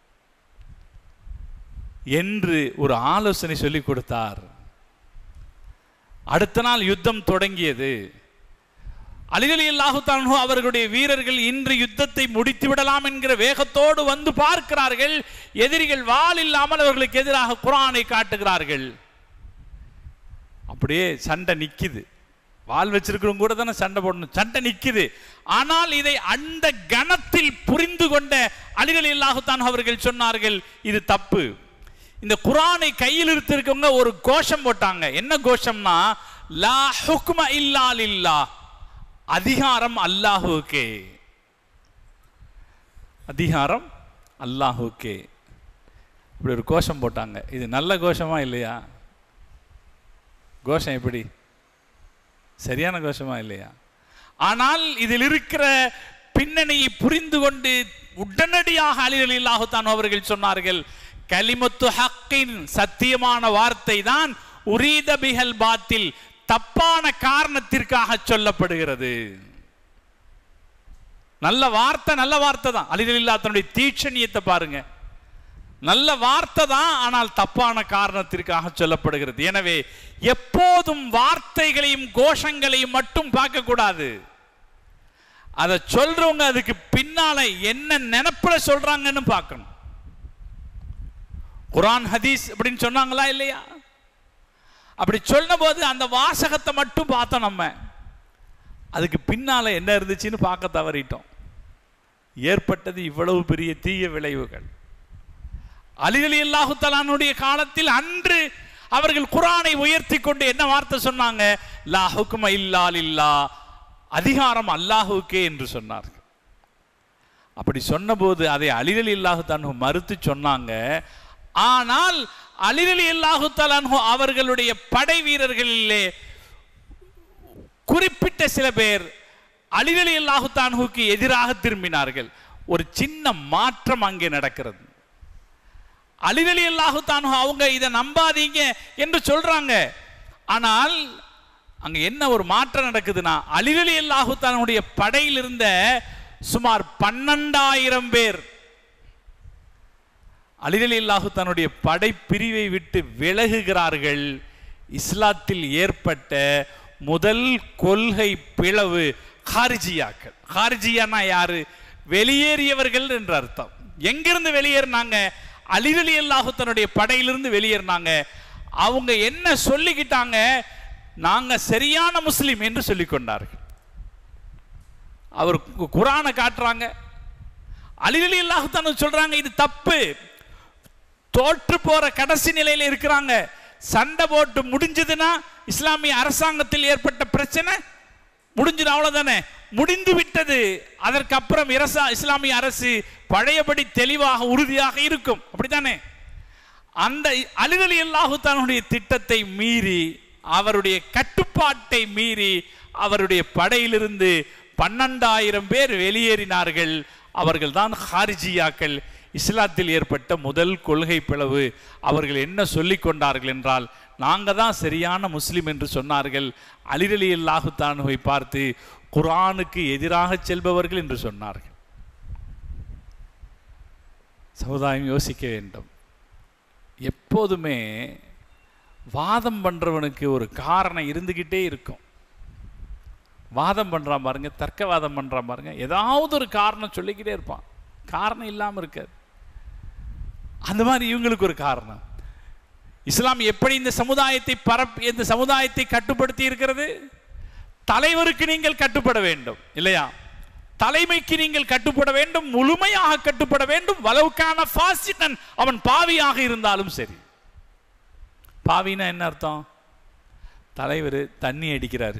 என்று ஒரு ஆலோசனை சொல்லி கொடுத்தார் அடுத்த நாள் யுத்தம் தொடங்கியது அலிகலி அல்லாஹுத்தானு அவர்களுடைய வீரர்கள் இன்று யுத்தத்தை முடித்து விடலாம் என்கிற வேகத்தோடு வந்து பார்க்கிறார்கள் எதிரிகள் வாள் இல்லாமல் அவர்களுக்கு எதிராக குரானை காட்டுகிறார்கள் அப்படியே சண்டை நிக்குது வாள் வச்சிருக்கிறவங்க கூட தானே சண்டை போடணும் சண்டை நிக்குது ஆனால் இதை அந்த கணத்தில் புரிந்து கொண்ட அலிகலி அல்லாஹுத்தான் அவர்கள் சொன்னார்கள் இது தப்பு இந்த குரானை கையில் எடுத்திருக்கவங்க ஒரு கோஷம் போட்டாங்க என்ன கோஷம்னா லா ஹுக்ம இல்லா லில்லா அதிகாரம் அல்லாஹுக்கே அதிகாரம் அல்லாஹுக்கே இப்படி ஒரு கோஷம் போட்டாங்க இது நல்ல கோஷமா இல்லையா கோஷம் எப்படி சரியான கோஷமா இல்லையா ஆனால் இதில் இருக்கிற பின்னணியை புரிந்து கொண்டு உடனடியாக அலிரலி அல்லாஹுத்தான் அவர்கள் சொன்னார்கள் கலிமத்து ஹக்கின் சத்தியமான வார்த்தை தான் உரீத பிஹல் பாத்தில் தப்பான காரணத்திற்காக சொல்லப்படுகிறது நல்ல வார்த்தை நல்ல வார்த்தை தான் அலிதலில்லா தன்னுடைய தீட்சணியத்தை பாருங்க நல்ல வார்த்தை தான் ஆனால் தப்பான காரணத்திற்காக சொல்லப்படுகிறது எனவே எப்போதும் வார்த்தைகளையும் கோஷங்களையும் மட்டும் பார்க்க கூடாது அதை சொல்றவங்க அதுக்கு பின்னால என்ன நினைப்புல சொல்றாங்கன்னு பார்க்கணும் குரான் ஹதீஸ் அப்படின்னு சொன்னாங்களா இல்லையா அப்படி சொன்ன போது அந்த வாசகத்தை மட்டும் பார்த்தோம் நம்ம அதுக்கு பின்னால என்ன இருந்துச்சுன்னு பார்க்க தவறிட்டோம் ஏற்பட்டது இவ்வளவு பெரிய தீய விளைவுகள் அலிகலி அல்லாஹு தலானுடைய காலத்தில் அன்று அவர்கள் குரானை உயர்த்தி கொண்டு என்ன வார்த்தை சொன்னாங்க லா ஹுக்ம இல்லா இல்லா அதிகாரம் அல்லாஹுக்கே என்று சொன்னார்கள் அப்படி சொன்னபோது அதை அலிகலி அல்லாஹு தானு மறுத்து சொன்னாங்க ஆனால் அலிகலி அல்லாஹு தலான்ஹு அவர்களுடைய படை வீரர்களிலே குறிப்பிட்ட சில பேர் அலிகலி அல்லாஹு தான்ஹுக்கு எதிராக திரும்பினார்கள் ஒரு சின்ன மாற்றம் அங்கே நடக்கிறது அலிகலி அல்லாஹு தான்ஹு அவங்க இதை நம்பாதீங்க என்று சொல்றாங்க ஆனால் அங்க என்ன ஒரு மாற்றம் நடக்குதுன்னா அலிகலி அல்லாஹு தானுடைய படையில் இருந்த சுமார் பன்னெண்டாயிரம் பேர் அலிகலி அல்லாஹு தன்னுடைய படைப்பிரிவை விட்டு விலகுகிறார்கள் இஸ்லாத்தில் ஏற்பட்ட முதல் கொள்கை பிளவு ஹாரிஜியாக்கள் ஹாரிஜியானா யாரு வெளியேறியவர்கள் என்ற அர்த்தம் எங்கிருந்து வெளியேறினாங்க அலிரலி அல்லாஹு தன்னுடைய படையிலிருந்து வெளியேறினாங்க அவங்க என்ன சொல்லிக்கிட்டாங்க நாங்க சரியான முஸ்லிம் என்று சொல்லிக் கொண்டார்கள் அவர் கு- குரானை காட்டுறாங்க அலிரலி அல்லாஹு தான் சொல்றாங்க இது தப்பு தோற்று போற கடைசி நிலையில இருக்கிறாங்க சண்டை போட்டு முடிஞ்சதுன்னா இஸ்லாமிய அரசாங்கத்தில் ஏற்பட்ட பிரச்சனை முடிஞ்சது அவ்வளவுதானே முடிந்து விட்டது அதற்கப்புறம் இரசா இஸ்லாமிய அரசு பழையபடி தெளிவாக உறுதியாக இருக்கும் அப்படித்தானே அந்த அலிரலி அல்லாஹு தன்னுடைய திட்டத்தை மீறி அவருடைய கட்டுப்பாட்டை மீறி அவருடைய படையிலிருந்து பன்னெண்டாயிரம் பேர் வெளியேறினார்கள் அவர்கள் தான் ஹாரிஜியாக்கள் இஸ்லாத்தில் ஏற்பட்ட முதல் கொள்கை பிளவு அவர்கள் என்ன சொல்லிக் கொண்டார்கள் என்றால் நாங்க தான் சரியான முஸ்லிம் என்று சொன்னார்கள் அலிரலி அல்லாஹு தானுவை பார்த்து குர்ஆனுக்கு எதிராக செல்பவர்கள் என்று சொன்னார்கள் சமுதாயம் யோசிக்க வேண்டும் எப்போதுமே வாதம் பண்றவனுக்கு ஒரு காரணம் இருந்துகிட்டே இருக்கும் வாதம் பண்றான் பாருங்க தர்க்கவாதம் பண்றான் பாருங்க ஏதாவது ஒரு காரணம் சொல்லிக்கிட்டே இருப்பான் காரணம் இல்லாம இருக்காது அந்த மாதிரி இவங்களுக்கு ஒரு காரணம் இஸ்லாம் எப்படி இந்த சமுதாயத்தை பரப் இந்த சமுதாயத்தை கட்டுப்படுத்தி இருக்கிறது தலைவருக்கு நீங்கள் கட்டுப்பட வேண்டும் இல்லையா தலைமைக்கு நீங்கள் கட்டுப்பட வேண்டும் முழுமையாக கட்டுப்பட வேண்டும் வலவுக்கான ஃபாசிடன் அவன் பாவியாக இருந்தாலும் சரி பாவினா என்ன அர்த்தம் தலைவர் தண்ணி அடிக்கிறாரு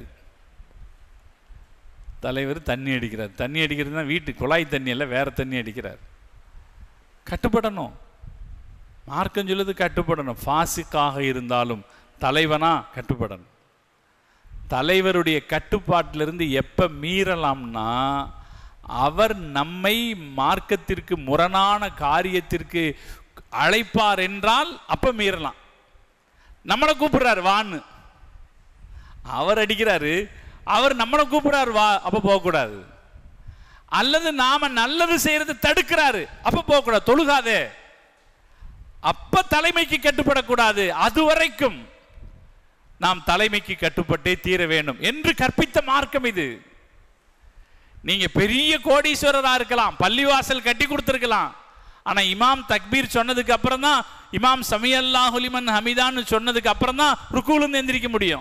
தலைவர் தண்ணி அடிக்கிறார் தண்ணி அடிக்கிறதுனா வீட்டு குழாய் தண்ணி அல்ல வேற தண்ணி அடிக்கிறார் கட்டுப்படணும் மார்க்கம் சொல்லுது கட்டுப்படணும் ஃபாசிக்காக இருந்தாலும் தலைவனா கட்டுப்படணும் தலைவருடைய கட்டுப்பாட்டிலிருந்து எப்ப மீறலாம்னா அவர் நம்மை மார்க்கத்திற்கு முரணான காரியத்திற்கு அழைப்பார் என்றால் அப்ப மீறலாம் நம்மளை கூப்பிடுறாரு வான்னு அவர் அடிக்கிறாரு அவர் நம்மளை கூப்பிடுறாரு வா அப்ப போகக்கூடாது அல்லது நாம நல்லது செய்யறது தடுக்கிறாரு அப்ப போகக்கூடாது தொழுகாதே அப்ப தலைமைக்கு கட்டுப்படக்கூடாது அது வரைக்கும் நாம் தலைமைக்கு கட்டுப்பட்டே தீர வேண்டும் என்று கற்பித்த மார்க்கம் இது நீங்க பெரிய கோடீஸ்வரரா இருக்கலாம் பள்ளிவாசல் கட்டி கொடுத்திருக்கலாம் ஆனா இமாம் தக்பீர் சொன்னதுக்கு அப்புறம் தான் இமாம் சமியல்லாஹு லிமன் ஹமிதான்னு சொன்னதுக்கு அப்புறம் தான் ருக்குலேருந்து எந்திரிக்க முடியும்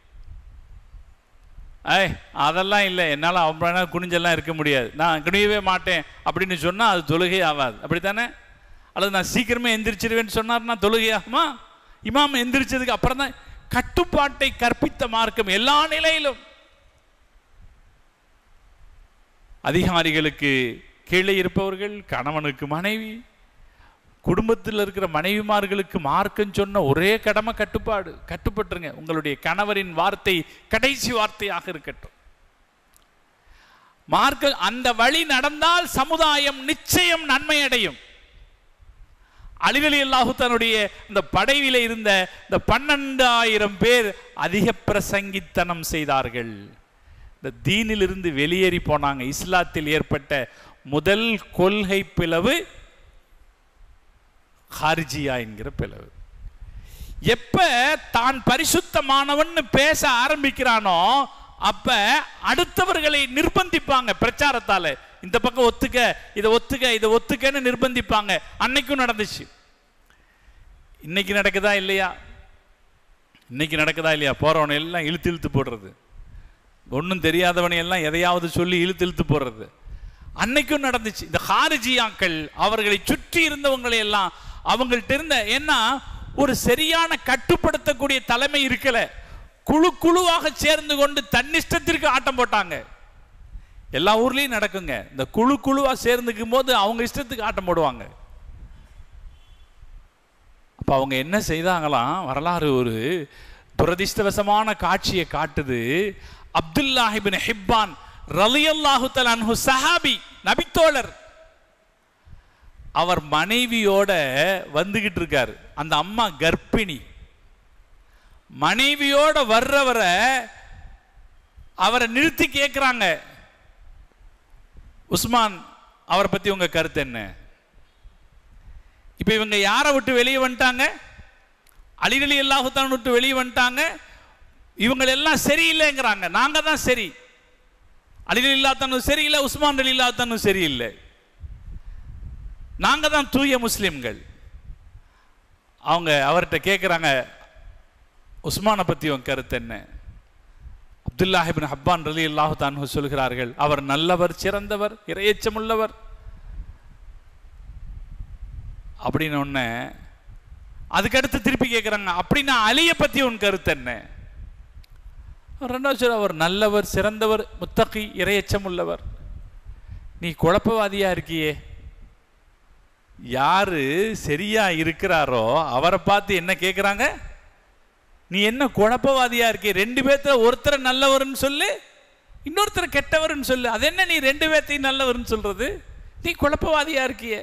ஏய் அதெல்லாம் இல்லை என்னால் அவ்வளோ குனிஞ்செல்லாம் இருக்க முடியாது நான் குனியவே மாட்டேன் அப்படின்னு சொன்னால் அது தொழுகை ஆகாது அப்படித்தானே அல்லது நான் சீக்கிரமே எந்திரிச்சிருவேன்னு சொன்னார்னா தொழுகை ஆகுமா இமாம் எந்திரிச்சதுக்கு அப்புறம் தான் கட்டுப்பாட்டை கற்பித்த மார்க்கம் எல்லா நிலையிலும் அதிகாரிகளுக்கு கீழே இருப்பவர்கள் கணவனுக்கு மனைவி குடும்பத்தில் இருக்கிற மனைவிமார்களுக்கு மார்க்கம் சொன்ன ஒரே கடமை கட்டுப்பாடு கட்டுப்பட்டுருங்க உங்களுடைய கணவரின் வார்த்தை கடைசி வார்த்தையாக இருக்கட்டும் மார்க்க அந்த வழி நடந்தால் சமுதாயம் நிச்சயம் நன்மை அடையும் அலிரலி அல்லாஹு தன்னுடைய இந்த படையில இருந்த இந்த பன்னெண்டாயிரம் பேர் அதிக பிரசங்கித்தனம் செய்தார்கள் இந்த தீனிலிருந்து வெளியேறி போனாங்க இஸ்லாத்தில் ஏற்பட்ட முதல் கொள்கை பிளவு ஹார்ஜியா என்கிற பிளவு எப்ப தான் பரிசுத்தமானவன்னு பேச ஆரம்பிக்கிறானோ அப்ப அடுத்தவர்களை நிர்பந்திப்பாங்க பிரச்சாரத்தால இந்த பக்கம் ஒத்துக்க இதை ஒத்துக்க இதை ஒத்துக்கன்னு நிர்பந்திப்பாங்க அன்னைக்கும் நடந்துச்சு இன்னைக்கு நடக்குதா இல்லையா இன்னைக்கு நடக்குதா இல்லையா போறவனை எல்லாம் இழுத்து இழுத்து போடுறது ஒன்றும் தெரியாதவனை எல்லாம் எதையாவது சொல்லி இழுத்து இழுத்து போடுறது அன்னைக்கும் நடந்துச்சு இந்த ஹாரிஜியாக்கள் அவர்களை சுற்றி இருந்தவங்களை எல்லாம் அவங்கள்ட்ட இருந்த ஏன்னா ஒரு சரியான கட்டுப்படுத்தக்கூடிய தலைமை இருக்கல குழு குழுவாக சேர்ந்து கொண்டு தன்னிஷ்டத்திற்கு ஆட்டம் போட்டாங்க எல்லா ஊர்லயும் நடக்குங்க இந்த குழு குழுவா சேர்ந்துக்கும் போது அவங்க இஷ்டத்துக்கு ஆட்டம் போடுவாங்க அப்ப அவங்க என்ன செய்தாங்களாம் வரலாறு ஒரு துரதிர்ஷ்டவசமான காட்சியை காட்டுது அப்துல்லாஹிபின் ஹிப்பான் ரலியல்லாஹு தலான்ஹு சஹாபி நபித்தோழர் அவர் மனைவியோட வந்துகிட்டு இருக்காரு அந்த அம்மா கர்ப்பிணி மனைவியோட வர்றவரை அவரை நிறுத்தி கேட்குறாங்க உஸ்மான் அவரை பத்தி உங்க கருத்து என்ன இப்ப இவங்க யாரை விட்டு வெளியே வந்துட்டாங்க அலிரலி அல்லாஹுத்தான் விட்டு வெளியே வந்துட்டாங்க இவங்க எல்லாம் சரியில்லைங்கிறாங்க நாங்க தான் சரி அலிரலி இல்லாத்தானும் சரியில்லை உஸ்மான் அலி இல்லாத்தானும் சரியில்லை நாங்க தான் தூய முஸ்லிம்கள் அவங்க அவர்கிட்ட கேட்குறாங்க உஸ்மானை பத்தி உன் கருத்து என்ன அப்துல்லாஹிபின் ஹப்பான் ரலி அல்லாஹு தான்ஹு சொல்கிறார்கள் அவர் நல்லவர் சிறந்தவர் இரையச்சமுள்ளவர் அப்படின்னு ஒன்று அதுக்கடுத்து திருப்பி கேட்குறாங்க அப்படின்னா அலியை பத்தி உன் கருத்து என்ன ரெண்டாவது சொல்ல அவர் நல்லவர் சிறந்தவர் முத்தகி இரையச்சம் உள்ளவர் நீ குழப்பவாதியா இருக்கியே யாரு சரியா இருக்கிறாரோ அவரை பார்த்து என்ன கேட்குறாங்க நீ என்ன குழப்பவாதியா இருக்கே ரெண்டு பேர்த்துல ஒருத்தரை நல்லவர்னு சொல்லு இன்னொருத்தர் கெட்டவர்னு சொல்லு அது என்ன நீ ரெண்டு பேர்த்தையும் நல்லவர்னு சொல்றது நீ குழப்பவாதியா இருக்கியே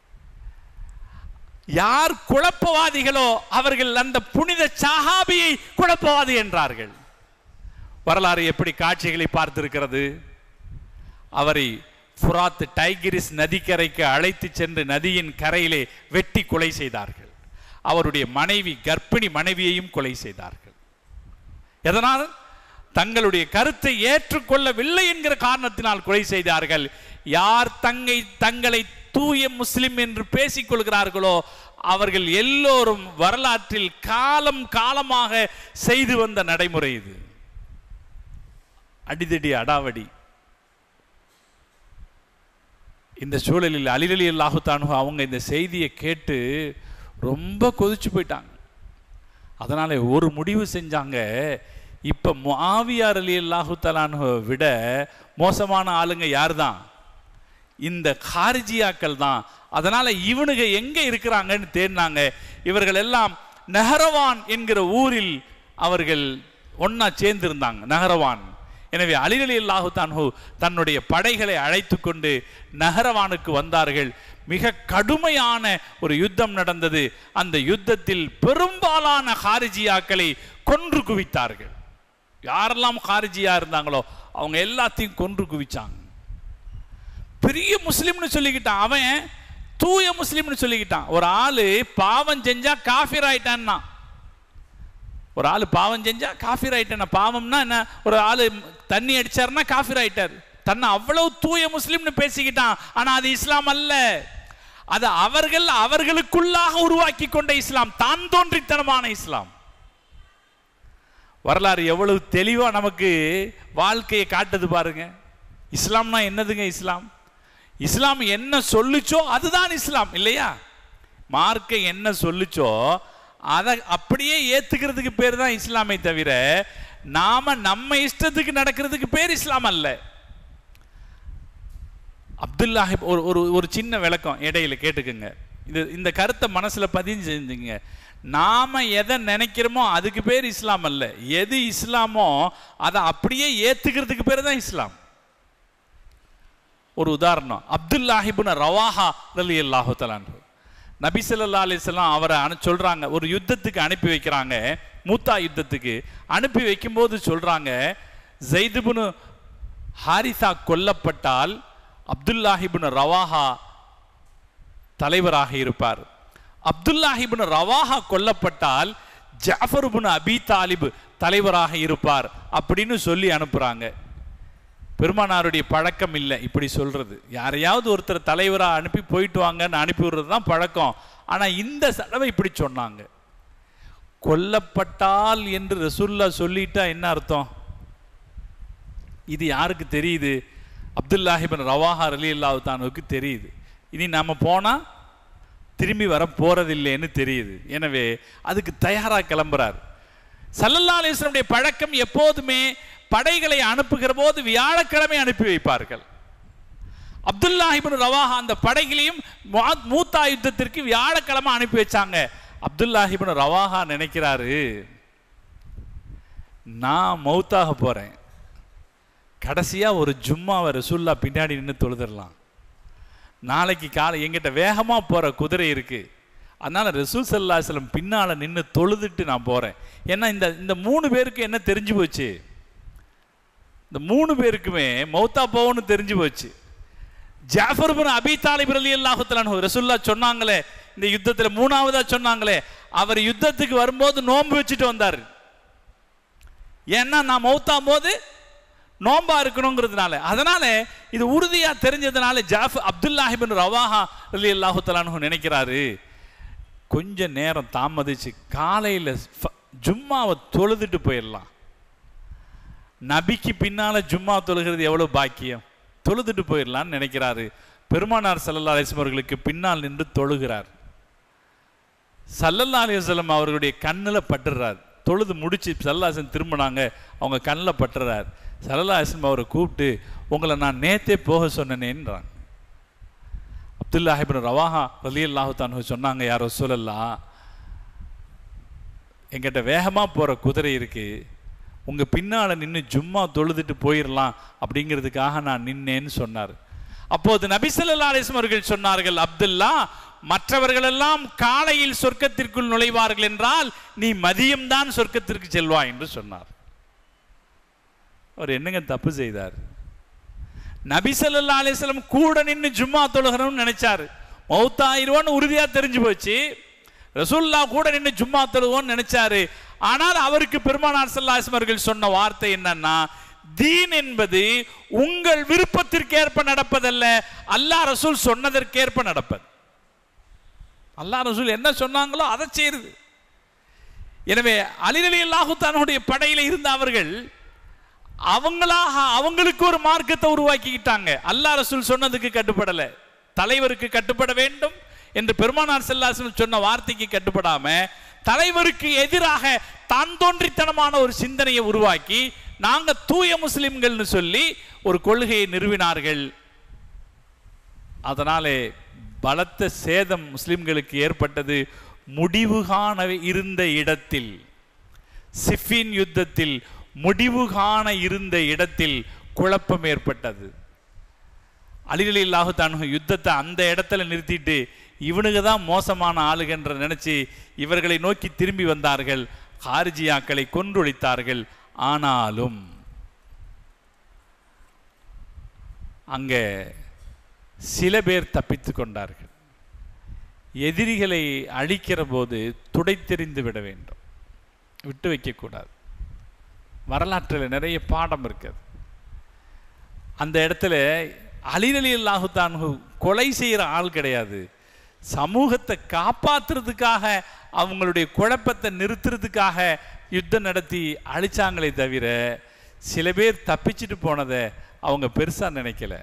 யார் குழப்பவாதிகளோ அவர்கள் அந்த புனித சஹாபியை குழப்பவாதி என்றார்கள் வரலாறு எப்படி காட்சிகளை பார்த்திருக்கிறது அவரை ஃபுராத் டைகிரிஸ் நதிக்கரைக்கு அழைத்து சென்று நதியின் கரையிலே வெட்டி கொலை செய்தார்கள் அவருடைய மனைவி கர்ப்பிணி மனைவியையும் கொலை செய்தார்கள் எதனால் தங்களுடைய கருத்தை ஏற்றுக்கொள்ளவில்லை என்கிற காரணத்தினால் கொலை செய்தார்கள் யார் தங்கை தங்களை தூய முஸ்லிம் என்று பேசிக் கொள்கிறார்களோ அவர்கள் எல்லோரும் வரலாற்றில் காலம் காலமாக செய்து வந்த நடைமுறை இது அடிதடி அடாவடி இந்த சூழலில் அலிரலி அல்லாஹு தானு அவங்க இந்த செய்தியை கேட்டு ரொம்ப கொதிச்சு போயிட்டாங்க அதனால ஒரு முடிவு செஞ்சாங்க இப்ப முஆவியார் அலி அல்லாஹு தலானுவை விட மோசமான ஆளுங்க யார் தான் இந்த காரிஜியாக்கள் தான் அதனால இவனுங்க எங்க இருக்கிறாங்கன்னு தேடினாங்க இவர்கள் எல்லாம் நஹரவான் என்கிற ஊரில் அவர்கள் ஒன்னா சேர்ந்திருந்தாங்க நகரவான் எனவே அலிரலி அல்லாஹு தான்ஹு தன்னுடைய படைகளை அழைத்து கொண்டு நகரவானுக்கு வந்தார்கள் மிக கடுமையான ஒரு யுத்தம் நடந்தது அந்த யுத்தத்தில் பெரும்பாலான ஹாரிஜியாக்களை கொன்று குவித்தார்கள் யாரெல்லாம் ஹாரிஜியா இருந்தாங்களோ அவங்க எல்லாத்தையும் கொன்று குவிச்சாங்க பெரிய முஸ்லிம்னு சொல்லிக்கிட்டான் அவன் தூய முஸ்லிம்னு சொல்லிக்கிட்டான் ஒரு ஆளு பாவம் செஞ்சா காஃபிர் ஆயிட்டான்னா ஒரு ஆளு பாவம் செஞ்சா காஃபிர் ஆயிட்டான பாவம்னா என்ன ஒரு ஆளு தண்ணி அடிச்சாருன்னா காஃபிர் ஆயிட்டார் தன்னை அவ்வளவு தூய முஸ்லிம்னு பேசிக்கிட்டான் ஆனா அது இஸ்லாம் அல்ல அது அவர்கள் அவர்களுக்குள்ளாக உருவாக்கி கொண்ட இஸ்லாம் தான் தோன்றித்தனமான இஸ்லாம் வரலாறு எவ்வளவு தெளிவா நமக்கு வாழ்க்கையை காட்டுது பாருங்க இஸ்லாம்னா என்னதுங்க இஸ்லாம் இஸ்லாம் என்ன சொல்லுச்சோ அதுதான் இஸ்லாம் இல்லையா மார்க்கை என்ன சொல்லுச்சோ அதை அப்படியே ஏத்துக்கிறதுக்கு பேர் தான் இஸ்லாமை தவிர நாம நம்ம இஷ்டத்துக்கு நடக்கிறதுக்கு பேர் இஸ்லாம் அல்ல அப்துல்லாஹி ஒரு ஒரு ஒரு சின்ன விளக்கம் இடையில கேட்டுக்குங்க இது இந்த கருத்தை மனசுல பதிஞ்சு செஞ்சுங்க நாம எதை நினைக்கிறோமோ அதுக்கு பேர் இஸ்லாம் அல்ல எது இஸ்லாமோ அதை அப்படியே ஏத்துக்கிறதுக்கு பேர் தான் இஸ்லாம் ஒரு உதாரணம் அப்துல்லாஹிபுன் ரவாஹா ரலி அல்லாஹு தலான் நபி ஸல்லல்லாஹு அலைஹி வஸல்லம் அவரை அனு சொல்றாங்க ஒரு யுத்தத்துக்கு அனுப்பி வைக்கிறாங்க மூத்தா யுத்தத்துக்கு அனுப்பி வைக்கும்போது சொல்றாங்க ஜெய்துபுனு ஹாரிசா கொல்லப்பட்டால் அப்துல்லாஹிபுன் ரவாஹா தலைவராக இருப்பார் அப்துல்லாஹிபுன் ரவாஹா கொல்லப்பட்டால் ஜாஃபர் இப்னு அபி தாலிப் தலைவராக இருப்பார் அப்படின்னு சொல்லி அனுப்புறாங்க பெருமானாருடைய பழக்கம் இல்லை இப்படி சொல்றது யாரையாவது ஒருத்தர் தலைவராக அனுப்பி போயிட்டு வாங்கன்னு அனுப்பி விடுறது தான் பழக்கம் ஆனா இந்த தடவை இப்படி சொன்னாங்க கொல்லப்பட்டால் என்று ரசூல்லா சொல்லிட்டா என்ன அர்த்தம் இது யாருக்கு தெரியுது அப்துல்லாஹிபின் ரவாஹா அலி அல்லாஹானுக்கு தெரியுது இனி நாம போனா திரும்பி வர போறதில்லைன்னு தெரியுது எனவே அதுக்கு தயாரா கிளம்புறார் சல்லல்லா அலிஸ்லமுடைய பழக்கம் எப்போதுமே படைகளை அனுப்புகிற போது வியாழக்கிழமை அனுப்பி வைப்பார்கள் அப்துல்லாஹிபின் ரவாஹா அந்த படைகளையும் முஆத் மூத்தா யுத்தத்திற்கு வியாழக்கிழமை அனுப்பி வச்சாங்க அப்துல்லாஹிபின் ரவாஹா நினைக்கிறாரு நான் மௌத்தாக போறேன் கடைசியா ஒரு ஜும்மாவை ரசூல்லா பின்னாடி நின்று தொழுதுடலாம் நாளைக்கு காலை எங்கிட்ட வேகமா போற குதிரை இருக்கு அதனால ரசூல் சல்லாஹலம் பின்னால நின்று தொழுதுட்டு நான் போறேன் ஏன்னா இந்த இந்த மூணு பேருக்கு என்ன தெரிஞ்சு போச்சு இந்த மூணு பேருக்குமே மௌத்தா போவோன்னு தெரிஞ்சு போச்சு ஜாஃபர் பின் அபி தாலிப் ரலி அல்லாஹுத்தலானு ரசூல்லா சொன்னாங்களே இந்த யுத்தத்துல மூணாவதா சொன்னாங்களே அவர் யுத்தத்துக்கு வரும்போது நோன்பு வச்சுட்டு வந்தார் ஏன்னா நான் மௌத்தா போது நோம்பா இருக்கணுங்கிறதுனால அதனால இது உறுதியா தெரிஞ்சதுனால ஜாஃப் அப்துல்லாஹிபின் ரவாஹா அலி அல்லாஹுத்தலானு நினைக்கிறாரு கொஞ்ச நேரம் தாமதிச்சு காலையில ஃப- ஜும்மாவை தொழுதுட்டு போயிடலாம் நபிக்கு பின்னால ஜும்மா தொழுகிறது எவ்வளவு பாக்கியம் தொழுதுட்டு போயிடலாம்னு நினைக்கிறாரு பெருமானார் சல்லல்லா அலிஸ்லம் அவர்களுக்கு பின்னால் நின்று தொழுகிறார் சல்லல்லா அலிஸ்லம் அவர்களுடைய கண்ணில் பட்டுறார் தொழுது முடிச்சு சல்லாசன் திரும்பினாங்க அவங்க கண்ணில் பட்டுறார் சல்லல்லா அலிஸ்லம் அவரை கூப்பிட்டு உங்களை நான் நேத்தே போக சொன்னேனேன்றாங்க அப்துல்லாஹிபின் ரவாஹா ரலி அல்லாஹு சொன்னாங்க யாரோ சொல்லலாம் எங்கிட்ட வேகமாக போகிற குதிரை இருக்கு உங்கள் பின்னால் நின்று ஜும்மா தொழுதுட்டு போயிடலாம் அப்படிங்கிறதுக்காக நான் நின்னேன்னு சொன்னார் அப்போது நபிசல்லா அலிஸ்லம் அவர்கள் சொன்னார்கள் அப்துல்லா மற்றவர்களெல்லாம் காலையில் சொர்க்கத்திற்குள் நுழைவார்கள் என்றால் நீ மதியம்தான் சொர்க்கத்திற்கு செல்வாய் என்று சொன்னார் அவர் என்னங்க தப்பு செய்தார் நபி ஸல்லல்லாஹு அலைஹி வஸல்லம் கூட நின்று ஜும்மா தொழுகிறோம்னு நினைச்சாரு மௌத்தாயிருவோன்னு உறுதியா தெரிஞ்சு போச்சு ரசூல்லா கூட நின்று ஜும்மா தொழுவோன்னு நினைச்சாரு ஆனால் அவருக்கு பெருமானார் ஸல்லல்லாஹு அலைஹி வஸல்லம் அவர்கள் சொன்ன வார்த்தை என்னன்னா தீன் என்பது உங்கள் விருப்பத்திற்கேற்ப நடப்பதல்ல அல்லாஹ் ரசூல் சொன்னதற்கேற்ப நடப்பது அல்லாஹ் ரசூல் என்ன சொன்னாங்களோ அதை செய்யுது எனவே அலிரலி அல்லாஹு தன்னுடைய படையில இருந்த அவர்கள் அவங்களாக அவங்களுக்கு ஒரு மார்க்கத்தை உருவாக்கிக்கிட்டாங்க அல்லாஹ் ரசூல் சொன்னதுக்கு கட்டுப்படல தலைவருக்கு கட்டுப்பட வேண்டும் என்று பெருமானார் செல்லாசன் சொன்ன வார்த்தைக்கு கட்டுப்படாம தலைவருக்கு எதிராக தான் தோன்றித்தனமான ஒரு சிந்தனையை உருவாக்கி நாங்க தூய முஸ்லிம்கள்னு சொல்லி ஒரு கொள்கையை நிறுவினார்கள் அதனாலே பலத்த சேதம் முஸ்லிம்களுக்கு ஏற்பட்டது முடிவு காண இருந்த இடத்தில் சிஃபின் யுத்தத்தில் முடிவு காண இருந்த இடத்தில் குழப்பம் ஏற்பட்டது அலிரலி இல்லாஹு தானு யுத்தத்தை அந்த இடத்துல நிறுத்திட்டு இவனுங்க தான் மோசமான ஆளுகன்ற நினைச்சு இவர்களை நோக்கி திரும்பி வந்தார்கள் ஹாரிஜியாக்களை கொன்றொழித்தார்கள் ஆனாலும் அங்கே சில பேர் தப்பித்து கொண்டார்கள் எதிரிகளை அழிக்கிற போது துடைத்தெறிந்து விட வேண்டும் விட்டு வைக்கக்கூடாது வரலாற்றில் நிறைய பாடம் இருக்குது அந்த இடத்துல அலிரலி அல்லாஹுத்தான் கொலை செய்கிற ஆள் கிடையாது சமூகத்தை காப்பாத்துறதுக்காக அவங்களுடைய குழப்பத்தை நிறுத்துறதுக்காக யுத்தம் நடத்தி அழிச்சாங்களே தவிர சில பேர் தப்பிச்சிட்டு போனதை அவங்க பெருசா நினைக்கல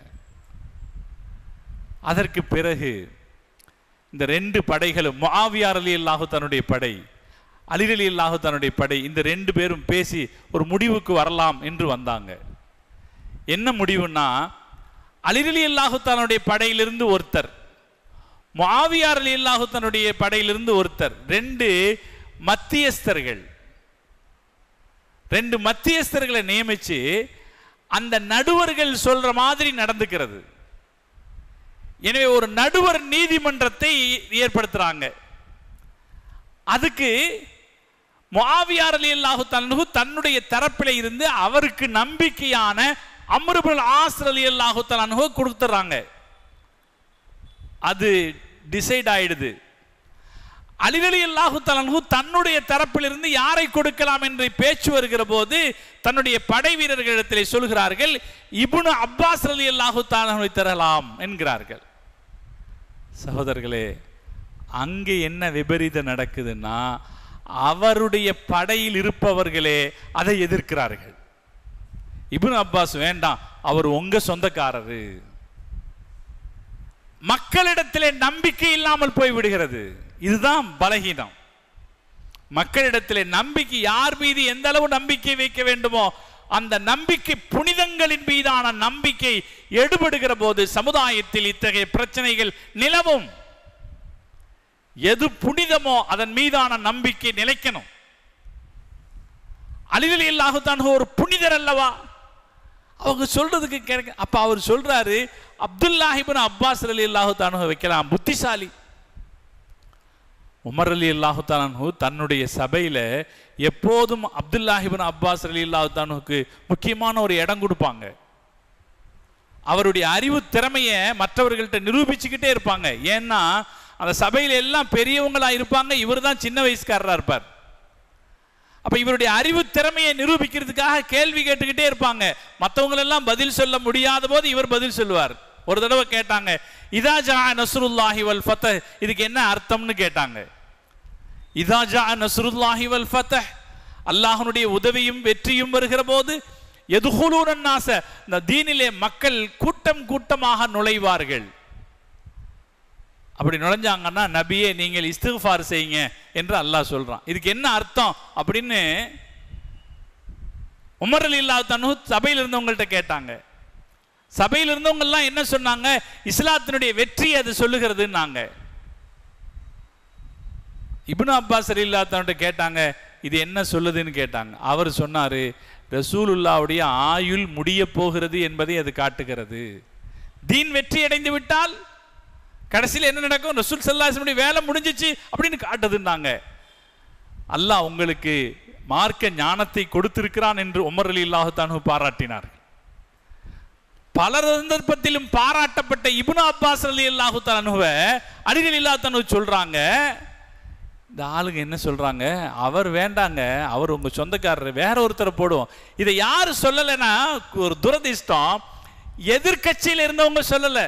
அதற்கு பிறகு இந்த ரெண்டு படைகளும் முஆவியார் அலி அல்லாஹு தன்னுடைய படை அலிர் அலி அல்லாஹு தன்னுடைய படை இந்த ரெண்டு பேரும் பேசி ஒரு முடிவுக்கு வரலாம் என்று வந்தாங்க என்ன முடிவுன்னா அலிர் அலி அல்லாஹு தன்னுடைய படையிலிருந்து ஒருத்தர் முஆவியார் அலி அல்லாஹு தன்னுடைய படையிலிருந்து ஒருத்தர் ரெண்டு மத்தியஸ்தர்கள் ரெண்டு மத்தியஸ்தர்களை நியமிச்சு அந்த நடுவர்கள் சொல்ற மாதிரி நடந்துக்கிறது எனவே ஒரு நடுவர் நீதிமன்றத்தை ஏற்படுத்துறாங்க அதுக்கு முஆவியார் அலி அல்லாஹு தன்ஹு தன்னுடைய தரப்பில் இருந்து அவருக்கு நம்பிக்கையான அம்ருபுல் ஆஸ்ர் அலி அல்லாஹு தன்ஹு கொடுத்துறாங்க அது டிசைட் ஆயிடுது அலிரலி அல்லாஹு தலன்ஹு தன்னுடைய தரப்பிலிருந்து யாரை கொடுக்கலாம் என்று பேச்சு வருகிற போது தன்னுடைய படை வீரர்களிடத்திலே சொல்கிறார்கள் இப்னு அப்பாஸ் அலி அல்லாஹு தாலனை தரலாம் என்கிறார்கள் சகோதரர்களே அங்கே என்ன விபரீதம் நடக்குதுன்னா அவருடைய படையில் இருப்பவர்களே அதை எதிர்க்கிறார்கள் இப்னு அப்பாஸ் வேண்டாம் அவர் உங்க சொந்தக்காரரு மக்களிடத்திலே நம்பிக்கை இல்லாமல் போய் விடுகிறது இதுதான் பலகீனம் மக்களிடத்திலே நம்பிக்கை யார் மீது எந்த அளவு நம்பிக்கை வைக்க வேண்டுமோ அந்த நம்பிக்கை புனிதங்களின் மீதான நம்பிக்கை எடுபடுகிற போது சமுதாயத்தில் இத்தகைய பிரச்சனைகள் நிலவும் எது புனிதமோ அதன் மீதான நம்பிக்கை நிலைக்கணும் அலிவலி இல்லாஹுத்தான் ஒரு புனிதர் அல்லவா அவங்க சொல்றதுக்கு கேட்க அப்ப அவர் சொல்றாரு அப்துல்லாஹிபின் அப்பாஸ் அலி அல்லாஹு தானு வைக்கலாம் புத்திசாலி உமர் அலி அல்லாஹு தானு தன்னுடைய சபையில எப்போதும் அப்துல்லாஹிபின் அப்பாஸ் அலி அல்லாஹு தானுக்கு முக்கியமான ஒரு இடம் கொடுப்பாங்க அவருடைய அறிவு திறமைய மற்றவர்கள்ட்ட நிரூபிச்சுக்கிட்டே இருப்பாங்க ஏன்னா அந்த சபையில எல்லாம் பெரியவங்களா இருப்பாங்க இவர் தான் சின்ன வயசுக்காரரா இருப்பார் அப்ப இவருடைய அறிவு திறமையை நிரூபிக்கிறதுக்காக கேள்வி கேட்டுக்கிட்டே இருப்பாங்க மற்றவங்க எல்லாம் பதில் சொல்ல முடியாத போது இவர் பதில் சொல்லுவார் ஒரு தடவை கேட்டாங்க இதா ஜா நஸ்ருல்லாஹி வல் ஃபத்தஹ் இதுக்கு என்ன அர்த்தம்னு கேட்டாங்க இதா ஜா நஸ்ருல்லாஹி வல் ஃபத்தஹ் அல்லாஹ்வுடைய உதவியும் வெற்றியும் வருகிற போது எதுகுலூரன் நாச இந்த தீனிலே மக்கள் கூட்டம் கூட்டமாக நுழைவார்கள் அப்படி நுழைஞ்சாங்கன்னா நபியே நீங்கள் இஸ்திஃபார் செய்யுங்க என்று அல்லாஹ் சொல்றான் இதுக்கு என்ன அர்த்தம் அப்படின்னு உமர் அலி இல்லா தனு சபையில் இருந்தவங்கள்ட்ட கேட்டாங்க சபையில் இருந்தவங்க எல்லாம் என்ன சொன்னாங்க இஸ்லாத்தினுடைய வெற்றி அது சொல்லுகிறதுன்னாங்க இப்னு அப்பாஸ் அலி இல்லா கேட்டாங்க இது என்ன சொல்லுதுன்னு கேட்டாங்க அவர் சொன்னாரு ரசூலுல்லாவுடைய ஆயுள் முடிய போகிறது என்பதை அது காட்டுகிறது தீன் வெற்றி அடைந்து விட்டால் கடைசியில் என்ன நடக்கும் ரசூல் சல்லாசனுடைய வேலை முடிஞ்சிச்சு அப்படின்னு காட்டுதுன்னாங்க அல்லாஹ் உங்களுக்கு மார்க்க ஞானத்தை கொடுத்திருக்கிறான் என்று உமர் அலி இல்லாஹானு பாராட்டினார் பல சந்தர்ப்பத்திலும் பாராட்டப்பட்ட இப்னு அப்பாஸ் அலி அல்லாஹு தானுவ அலிகள் இல்லாத்தனு சொல்றாங்க இந்த ஆளுங்க என்ன சொல்றாங்க அவர் வேண்டாங்க அவர் உங்க சொந்தக்காரர் வேற ஒருத்தரை போடுவோம் இதை யாரு சொல்லலைன்னா ஒரு துரதிர்ஷ்டம் எதிர்க்கட்சியில் இருந்தவங்க சொல்லலை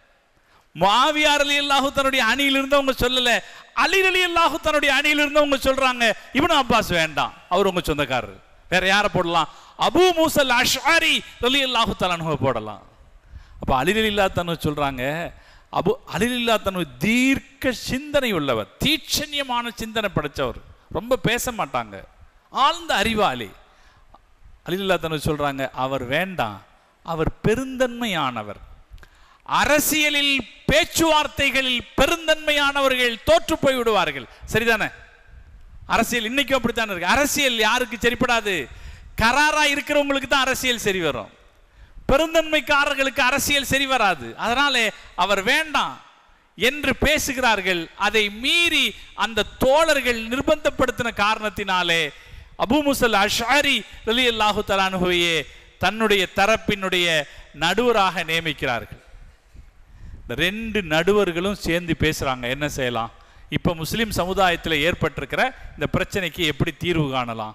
மாவியார் அலி அல்லாஹு தன்னுடைய அணியில் இருந்தவங்க சொல்லல அலி அலி அல்லாஹு தன்னுடைய அணியில் இருந்தவங்க சொல்றாங்க இவனு அப்பாஸ் வேண்டாம் அவர் உங்க சொந்தக்காரர் வேற யாரை போடலாம் அபு மூசல் அஷ்ஆரி அலி அல்லாஹு தலானு போடலாம் அப்ப அலி அலி இல்லா தனு சொல்றாங்க அபு அலி இல்லா தனு தீர்க்க சிந்தனை உள்ளவர் தீட்சண்யமான சிந்தனை படைச்சவர் ரொம்ப பேச மாட்டாங்க ஆழ்ந்த அறிவாளி அலில்லா தனு சொல்றாங்க அவர் வேண்டாம் அவர் பெருந்தன்மையானவர் அரசியலில் பேச்சுவார்த்தைகளில் பெருந்தன்மையானவர்கள் தோற்று போய் விடுவார்கள் சரிதானே அரசியல் இன்னைக்கும் அப்படித்தான் இருக்கு அரசியல் யாருக்கு சரிப்படாது கராரா இருக்கிறவங்களுக்கு தான் அரசியல் சரி வரும் பெருந்தன்மைக்காரர்களுக்கு அரசியல் சரி வராது அதனாலே அவர் வேண்டாம் என்று பேசுகிறார்கள் அதை மீறி அந்த தோழர்கள் நிர்பந்தப்படுத்தின காரணத்தினாலே அபு முசல் அஷாரி ரலி அல்லாஹு தலானுவையே தன்னுடைய தரப்பினுடைய நடுவராக நியமிக்கிறார்கள் இந்த ரெண்டு நடுவர்களும் சேர்ந்து பேசுறாங்க என்ன செய்யலாம் இப்ப முஸ்லிம் சமுதாயத்தில் ஏற்பட்டிருக்கிற இந்த பிரச்சனைக்கு எப்படி தீர்வு காணலாம்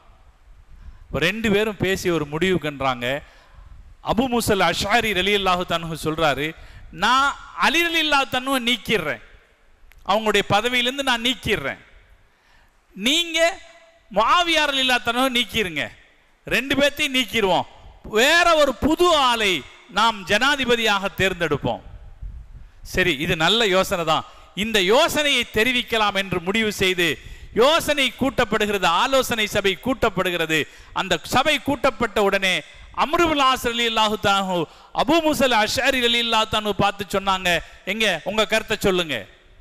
ரெண்டு பேரும் பேசி ஒரு முடிவு கண்டாங்க அபு முசல் அஷாரி ரலி அல்லாஹு தனு சொல்றாரு நான் அலி அலி அல்லா தன்னுவை நீக்கிடுறேன் அவங்களுடைய பதவியிலேருந்து நான் நீக்கிடுறேன் நீங்க மாவியார் இல்லா தனவை நீக்கிருங்க ரெண்டு பேர்த்தையும் நீக்கிடுவோம் வேற ஒரு புது ஆளை நாம் ஜனாதிபதியாக தேர்ந்தெடுப்போம் சரி இது நல்ல யோசனை தான் இந்த யோசனையை தெரிவிக்கலாம் என்று முடிவு செய்து யோசனை கூட்டப்படுகிறது ஆலோசனை சபை கூட்டப்படுகிறது அந்த சபை கூட்டப்பட்ட உடனே அம்ருபுல் ஆசர் அலி அல்லாஹு தானு அபு முசல் அஷரி அலி அல்லா தானு பார்த்து சொன்னாங்க எங்க உங்க கருத்தை சொல்லுங்க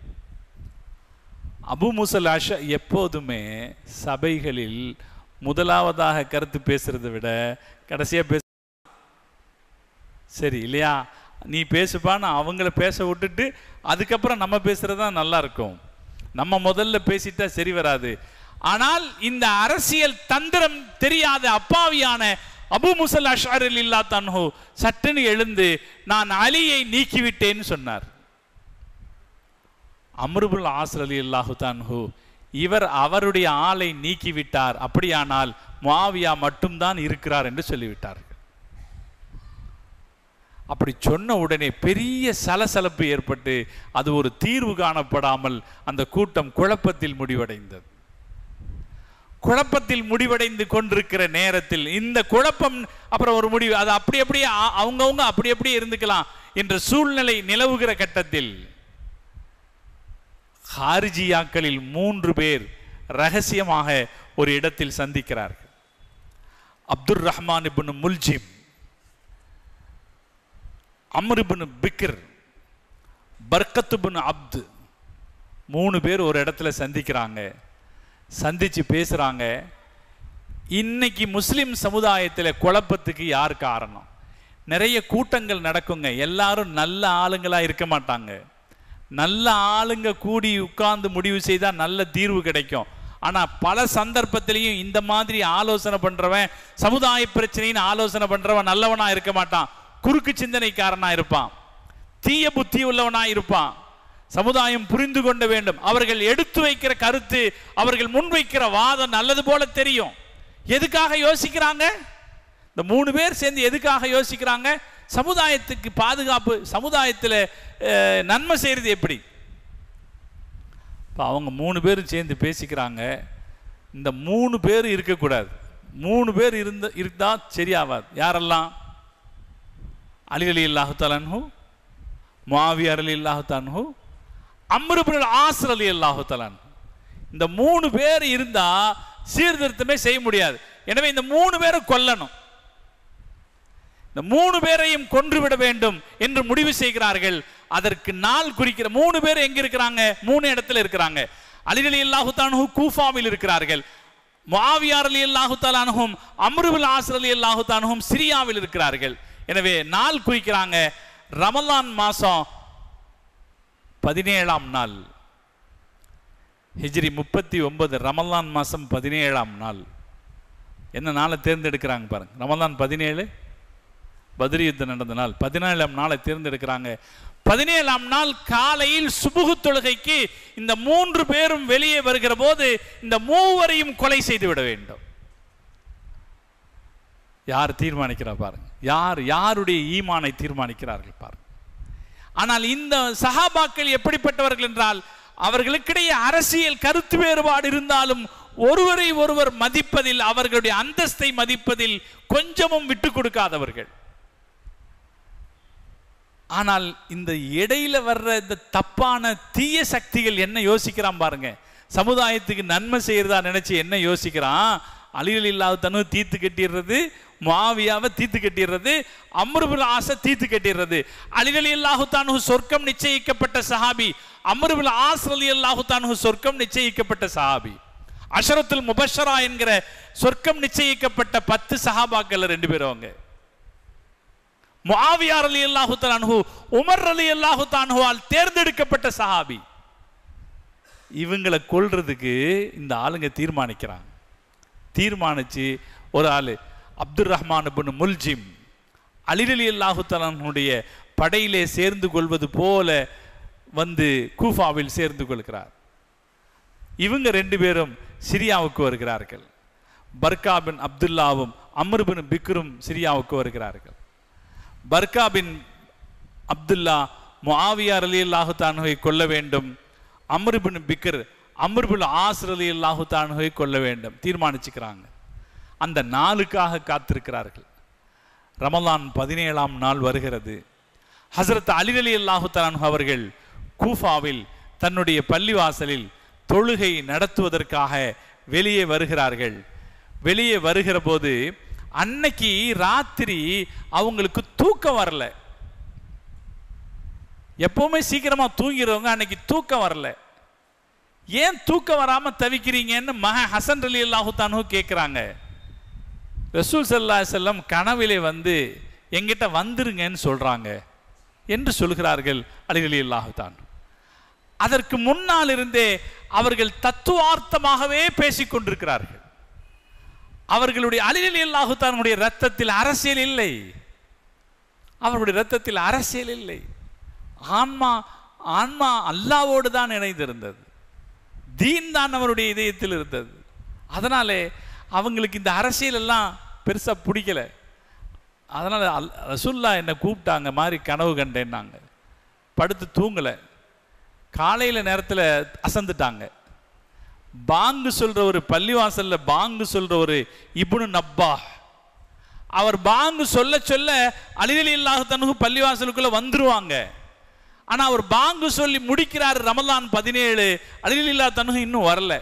அபு முசல் அஷ எப்போதுமே சபைகளில் முதலாவதாக கருத்து பேசுறதை விட கடைசியா பேச சரி இல்லையா நீ பேசுப்பான்னு அவங்கள பேச விட்டுட்டு அதுக்கப்புறம் நம்ம பேசுறது தான் நல்லா இருக்கும் நம்ம முதல்ல பேசிட்டா சரி வராது ஆனால் இந்த அரசியல் தந்திரம் தெரியாத அப்பாவியான அபு முசல் அஷார் இல்லா தன்ஹு சட்டுன்னு எழுந்து நான் அலியை நீக்கிவிட்டேன்னு சொன்னார் அம்ருபுல் ஆஸ்ர் அலி அல்லாஹு தான்ஹு இவர் அவருடைய ஆளை நீக்கிவிட்டார் அப்படியானால் முஆவியா மட்டும்தான் இருக்கிறார் என்று சொல்லிவிட்டார்கள் அப்படி சொன்ன உடனே பெரிய சலசலப்பு ஏற்பட்டு அது ஒரு தீர்வு காணப்படாமல் அந்த கூட்டம் குழப்பத்தில் முடிவடைந்தது குழப்பத்தில் முடிவடைந்து கொண்டிருக்கிற நேரத்தில் இந்த குழப்பம் அப்புறம் ஒரு முடிவு அது அப்படி அப்படியே அ- அவங்கவங்க அப்படி அப்படியே இருந்துக்கலாம் என்ற சூழ்நிலை நிலவுகிற கட்டத்தில் ஹாரிஜியாக்களில் மூன்று பேர் ரகசியமாக ஒரு இடத்தில் சந்திக்கிறார்கள் அப்துர் ரஹ்மான் இப்னு முல்ஜிம் அம்ர் இப்னு பிக்ர் பர்கத் இப்னு அப்து மூணு பேர் ஒரு இடத்துல சந்திக்கிறாங்க சந்திச்சு பேசுறாங்க இன்னைக்கு முஸ்லிம் சமுதாயத்தில் குழப்பத்துக்கு யார் காரணம் நிறைய கூட்டங்கள் நடக்குங்க எல்லாரும் நல்ல ஆளுங்களா இருக்க மாட்டாங்க நல்ல ஆளுங்க கூடி உட்கார்ந்து முடிவு செய்தால் நல்ல தீர்வு கிடைக்கும் ஆனா பல சந்தர்ப்பத்திலையும் இந்த மாதிரி ஆலோசனை பண்றவன் சமுதாய பிரச்சனைன்னு ஆலோசனை பண்றவன் நல்லவனா இருக்க மாட்டான் குறுக்கு சிந்தனைக்காரனா இருப்பான் தீய புத்தி உள்ளவனா இருப்பான் சமுதாயம் புரிந்து கொள்ள வேண்டும் அவர்கள் எடுத்து வைக்கிற கருத்து அவர்கள் முன்வைக்கிற வாதம் நல்லது போல தெரியும் எதுக்காக யோசிக்கிறாங்க இந்த மூணு பேர் சேர்ந்து எதுக்காக யோசிக்கிறாங்க சமுதாயத்துக்கு பாதுகாப்பு சமுதாயத்தில் அஹ், நன்மை செய்யறது எப்படி இப்போ அவங்க மூணு பேரும் சேர்ந்து பேசிக்கிறாங்க இந்த மூணு பேர் இருக்கக்கூடாது மூணு பேர் இருந்த இருந்தா சரியாவாது யாரெல்லாம் அலி அலி அல்லாஹு தலன்ஹு மாவியார் அலி அல்லாஹு தன்ஹு அம்ருபுல் ஆஸ்ர் அலி அல்லாஹு தலான் இந்த மூணு பேர் இருந்தா சீர்திருத்தமே செய்ய முடியாது எனவே இந்த மூணு பேரை கொல்லணும் இந்த மூணு பேரையும் கொன்றுவிட வேண்டும் என்று முடிவு செய்கிறார்கள் அதற்கு நாள் குறிக்கிற மூணு பேர் எங்க இருக்கிறாங்க மூணு இடத்துல இருக்கிறாங்க அலி அலி அல்லாஹு தானு கூஃபாவில் இருக்கிறார்கள் முஆவியார் அலி அல்லாஹு தாலானும் அம்ருபுல் ஆஸ்ர் அலி அல்லாஹு தானும் சிரியாவில் இருக்கிறார்கள் எனவே நாள் குறிக்கிறாங்க ரமலான் மாசம் பதினேழாம் நாள் ஹிஜ்ரி முப்பத்தி ஒன்பது ரமலான் மாசம் பதினேழாம் நாள் என்ன நாளை தேர்ந்தெடுக்கிறாங்க பாருங்க ரமலான் பதினேழு பத்ரி யுத்தம் நடந்த நாள் பதினேழாம் நாளை தேர்ந்தெடுக்கிறாங்க பதினேழாம் நாள் காலையில் சுபுகு தொழுகைக்கு இந்த மூன்று பேரும் வெளியே வருகிற போது இந்த மூவரையும் கொலை செய்து விட வேண்டும் யார் தீர்மானிக்கிறா பாருங்க யார் யாருடைய ஈமானை தீர்மானிக்கிறார்கள் பாருங்க ஆனால் இந்த சஹாபாக்கள் எப்படிப்பட்டவர்கள் என்றால் அவர்களுக்கிடையே அரசியல் கருத்து வேறுபாடு இருந்தாலும் ஒருவரை ஒருவர் மதிப்பதில் அவர்களுடைய அந்தஸ்தை மதிப்பதில் கொஞ்சமும் விட்டு கொடுக்காதவர்கள் ஆனால் இந்த இடையில வர்ற இந்த தப்பான தீய சக்திகள் என்ன யோசிக்கிறான் பாருங்க சமுதாயத்துக்கு நன்மை செய்யறதா நினைச்சு என்ன யோசிக்கிறான் அலிகள் இல்லாத தனு தீத்து கட்டிடுறது மாவியாவை தீத்து கட்டிடுறது அம்ருபுல் ஆசை தீத்து கட்டிடுறது அலிகள் இல்லாஹு தானு சொர்க்கம் நிச்சயிக்கப்பட்ட சஹாபி அம்ருபுல் ஆஸ் அலி அல்லாஹு தானு சொர்க்கம் நிச்சயிக்கப்பட்ட சஹாபி அஷரத்துல் முபஷரா என்கிற சொர்க்கம் நிச்சயிக்கப்பட்ட பத்து சஹாபாக்கள் ரெண்டு பேரும் அவங்க முஆவியார் அலி அல்லாஹு தான்ஹு உமர் அலி அல்லாஹு தான்ஹுவால் தேர்ந்தெடுக்கப்பட்ட சஹாபி இவங்களை கொல்றதுக்கு இந்த ஆளுங்க தீர்மானிக்கிறாங்க தீர்மானிச்சு ஒரு ஆளு அப்துர் ரஹ்மான் இப்னு முல்ஜிம் அலிரலி அல்லாஹு தலானுடைய படையிலே சேர்ந்து கொள்வது போல வந்து கூஃபாவில் சேர்ந்து கொள்கிறார் இவங்க ரெண்டு பேரும் சிரியாவுக்கு வருகிறார்கள் பர்கா பின் அப்துல்லாவும் அம்ர் பின் பிக்ரும் சிரியாவுக்கு வருகிறார்கள் பர்கா பின் அப்துல்லா முஆவியார் அலி அல்லாஹு தானுவை கொல்ல வேண்டும் அம்ர் பின் பிக்ர் அம்ர் பின் ஆஸ்ர் அலி அல்லாஹு தானுவை கொல்ல வேண்டும் தீர்மானிச்சுக்கிறாங்க அந்த நாளுக்காக காத்திருக்கிறார்கள் ரமலான் பதினேழாம் நாள் வருகிறது ஹசரத் அலி அலி அல்லாஹு தானு அவர்கள் கூஃபாவில் தன்னுடைய பள்ளிவாசலில் தொழுகை நடத்துவதற்காக வெளியே வருகிறார்கள் வெளியே வருகிற போது அன்னைக்கு ராத்திரி அவங்களுக்கு தூக்கம் வரல எப்பவுமே சீக்கிரமா தூங்கிறவங்க அன்னைக்கு தூக்கம் வரல ஏன் தூக்கம் வராம தவிக்கிறீங்கன்னு மக ஹசன் அலி அல்லாஹு தானு கேட்குறாங்க ரசூல் சல்லா செல்லம் கனவிலே வந்து எங்கிட்ட வந்துருங்கன்னு சொல்றாங்க என்று சொல்கிறார்கள் அலிரலி அல்லாஹுதான் அதற்கு முன்னால் இருந்தே அவர்கள் தத்துவார்த்தமாகவே பேசிக் கொண்டிருக்கிறார்கள் அவர்களுடைய அலிரலி அல்லாஹுத்தானுடைய ரத்தத்தில் அரசியல் இல்லை அவர்களுடைய ரத்தத்தில் அரசியல் இல்லை ஆன்மா ஆன்மா அல்லாவோடு தான் இணைந்திருந்தது தீன் தான் அவருடைய இதயத்தில் இருந்தது அதனாலே அவங்களுக்கு இந்த அரசியல் எல்லாம் பெருசா பிடிக்கல அதனால அல் ரசுல்லா என்னை கூப்பிட்டாங்க மாதிரி கனவு கண்டேன்னாங்க படுத்து தூங்கலை காலையில் நேரத்தில் அசந்துட்டாங்க பாங்கு சொல்ற ஒரு பள்ளிவாசல்ல பாங்கு சொல்ற ஒரு இப்னு நப்பா அவர் பாங்கு சொல்ல சொல்ல அலிதலி இல்லாஹ் தனகு பள்ளிவாசலுக்குள்ள வந்துருவாங்க ஆனா அவர் பாங்கு சொல்லி முடிக்கிறார் ரமலான் பதினேழு அலிதலி இல்லா தனுகு இன்னும் வரல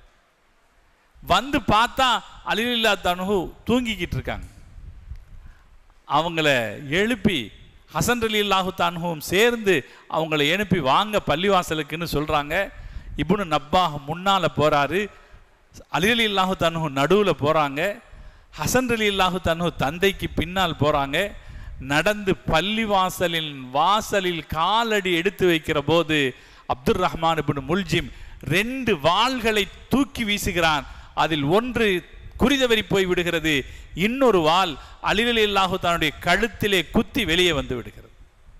வந்து பார்த்தா அலிதலி இல்லா தனுகு தூங்கிக்கிட்டு இருக்காங்க அவங்கள எழுப்பி ஹசன் அலி அல்லாஹு தானுவும் சேர்ந்து அவங்கள எழுப்பி வாங்க பள்ளிவாசலுக்குன்னு சொல்றாங்க இப்னு நப்பா முன்னால போறாரு அலி அலி அல்லாஹு தானு நடுவில் போறாங்க ஹசன் அலி அல்லாஹு தானு தந்தைக்கு பின்னால் போறாங்க நடந்து பள்ளிவாசலின் வாசலில் காலடி எடுத்து வைக்கிற போது அப்துல் ரஹ்மான் இப்னு முல்ஜிம் ரெண்டு வாள்களை தூக்கி வீசுகிறான் அதில் ஒன்று குறிதவறி போய் விடுகிறது இன்னொரு வாள் அலிரலி அல்லாஹு தன்னுடைய கழுத்திலே குத்தி வெளியே வந்து விடுகிறது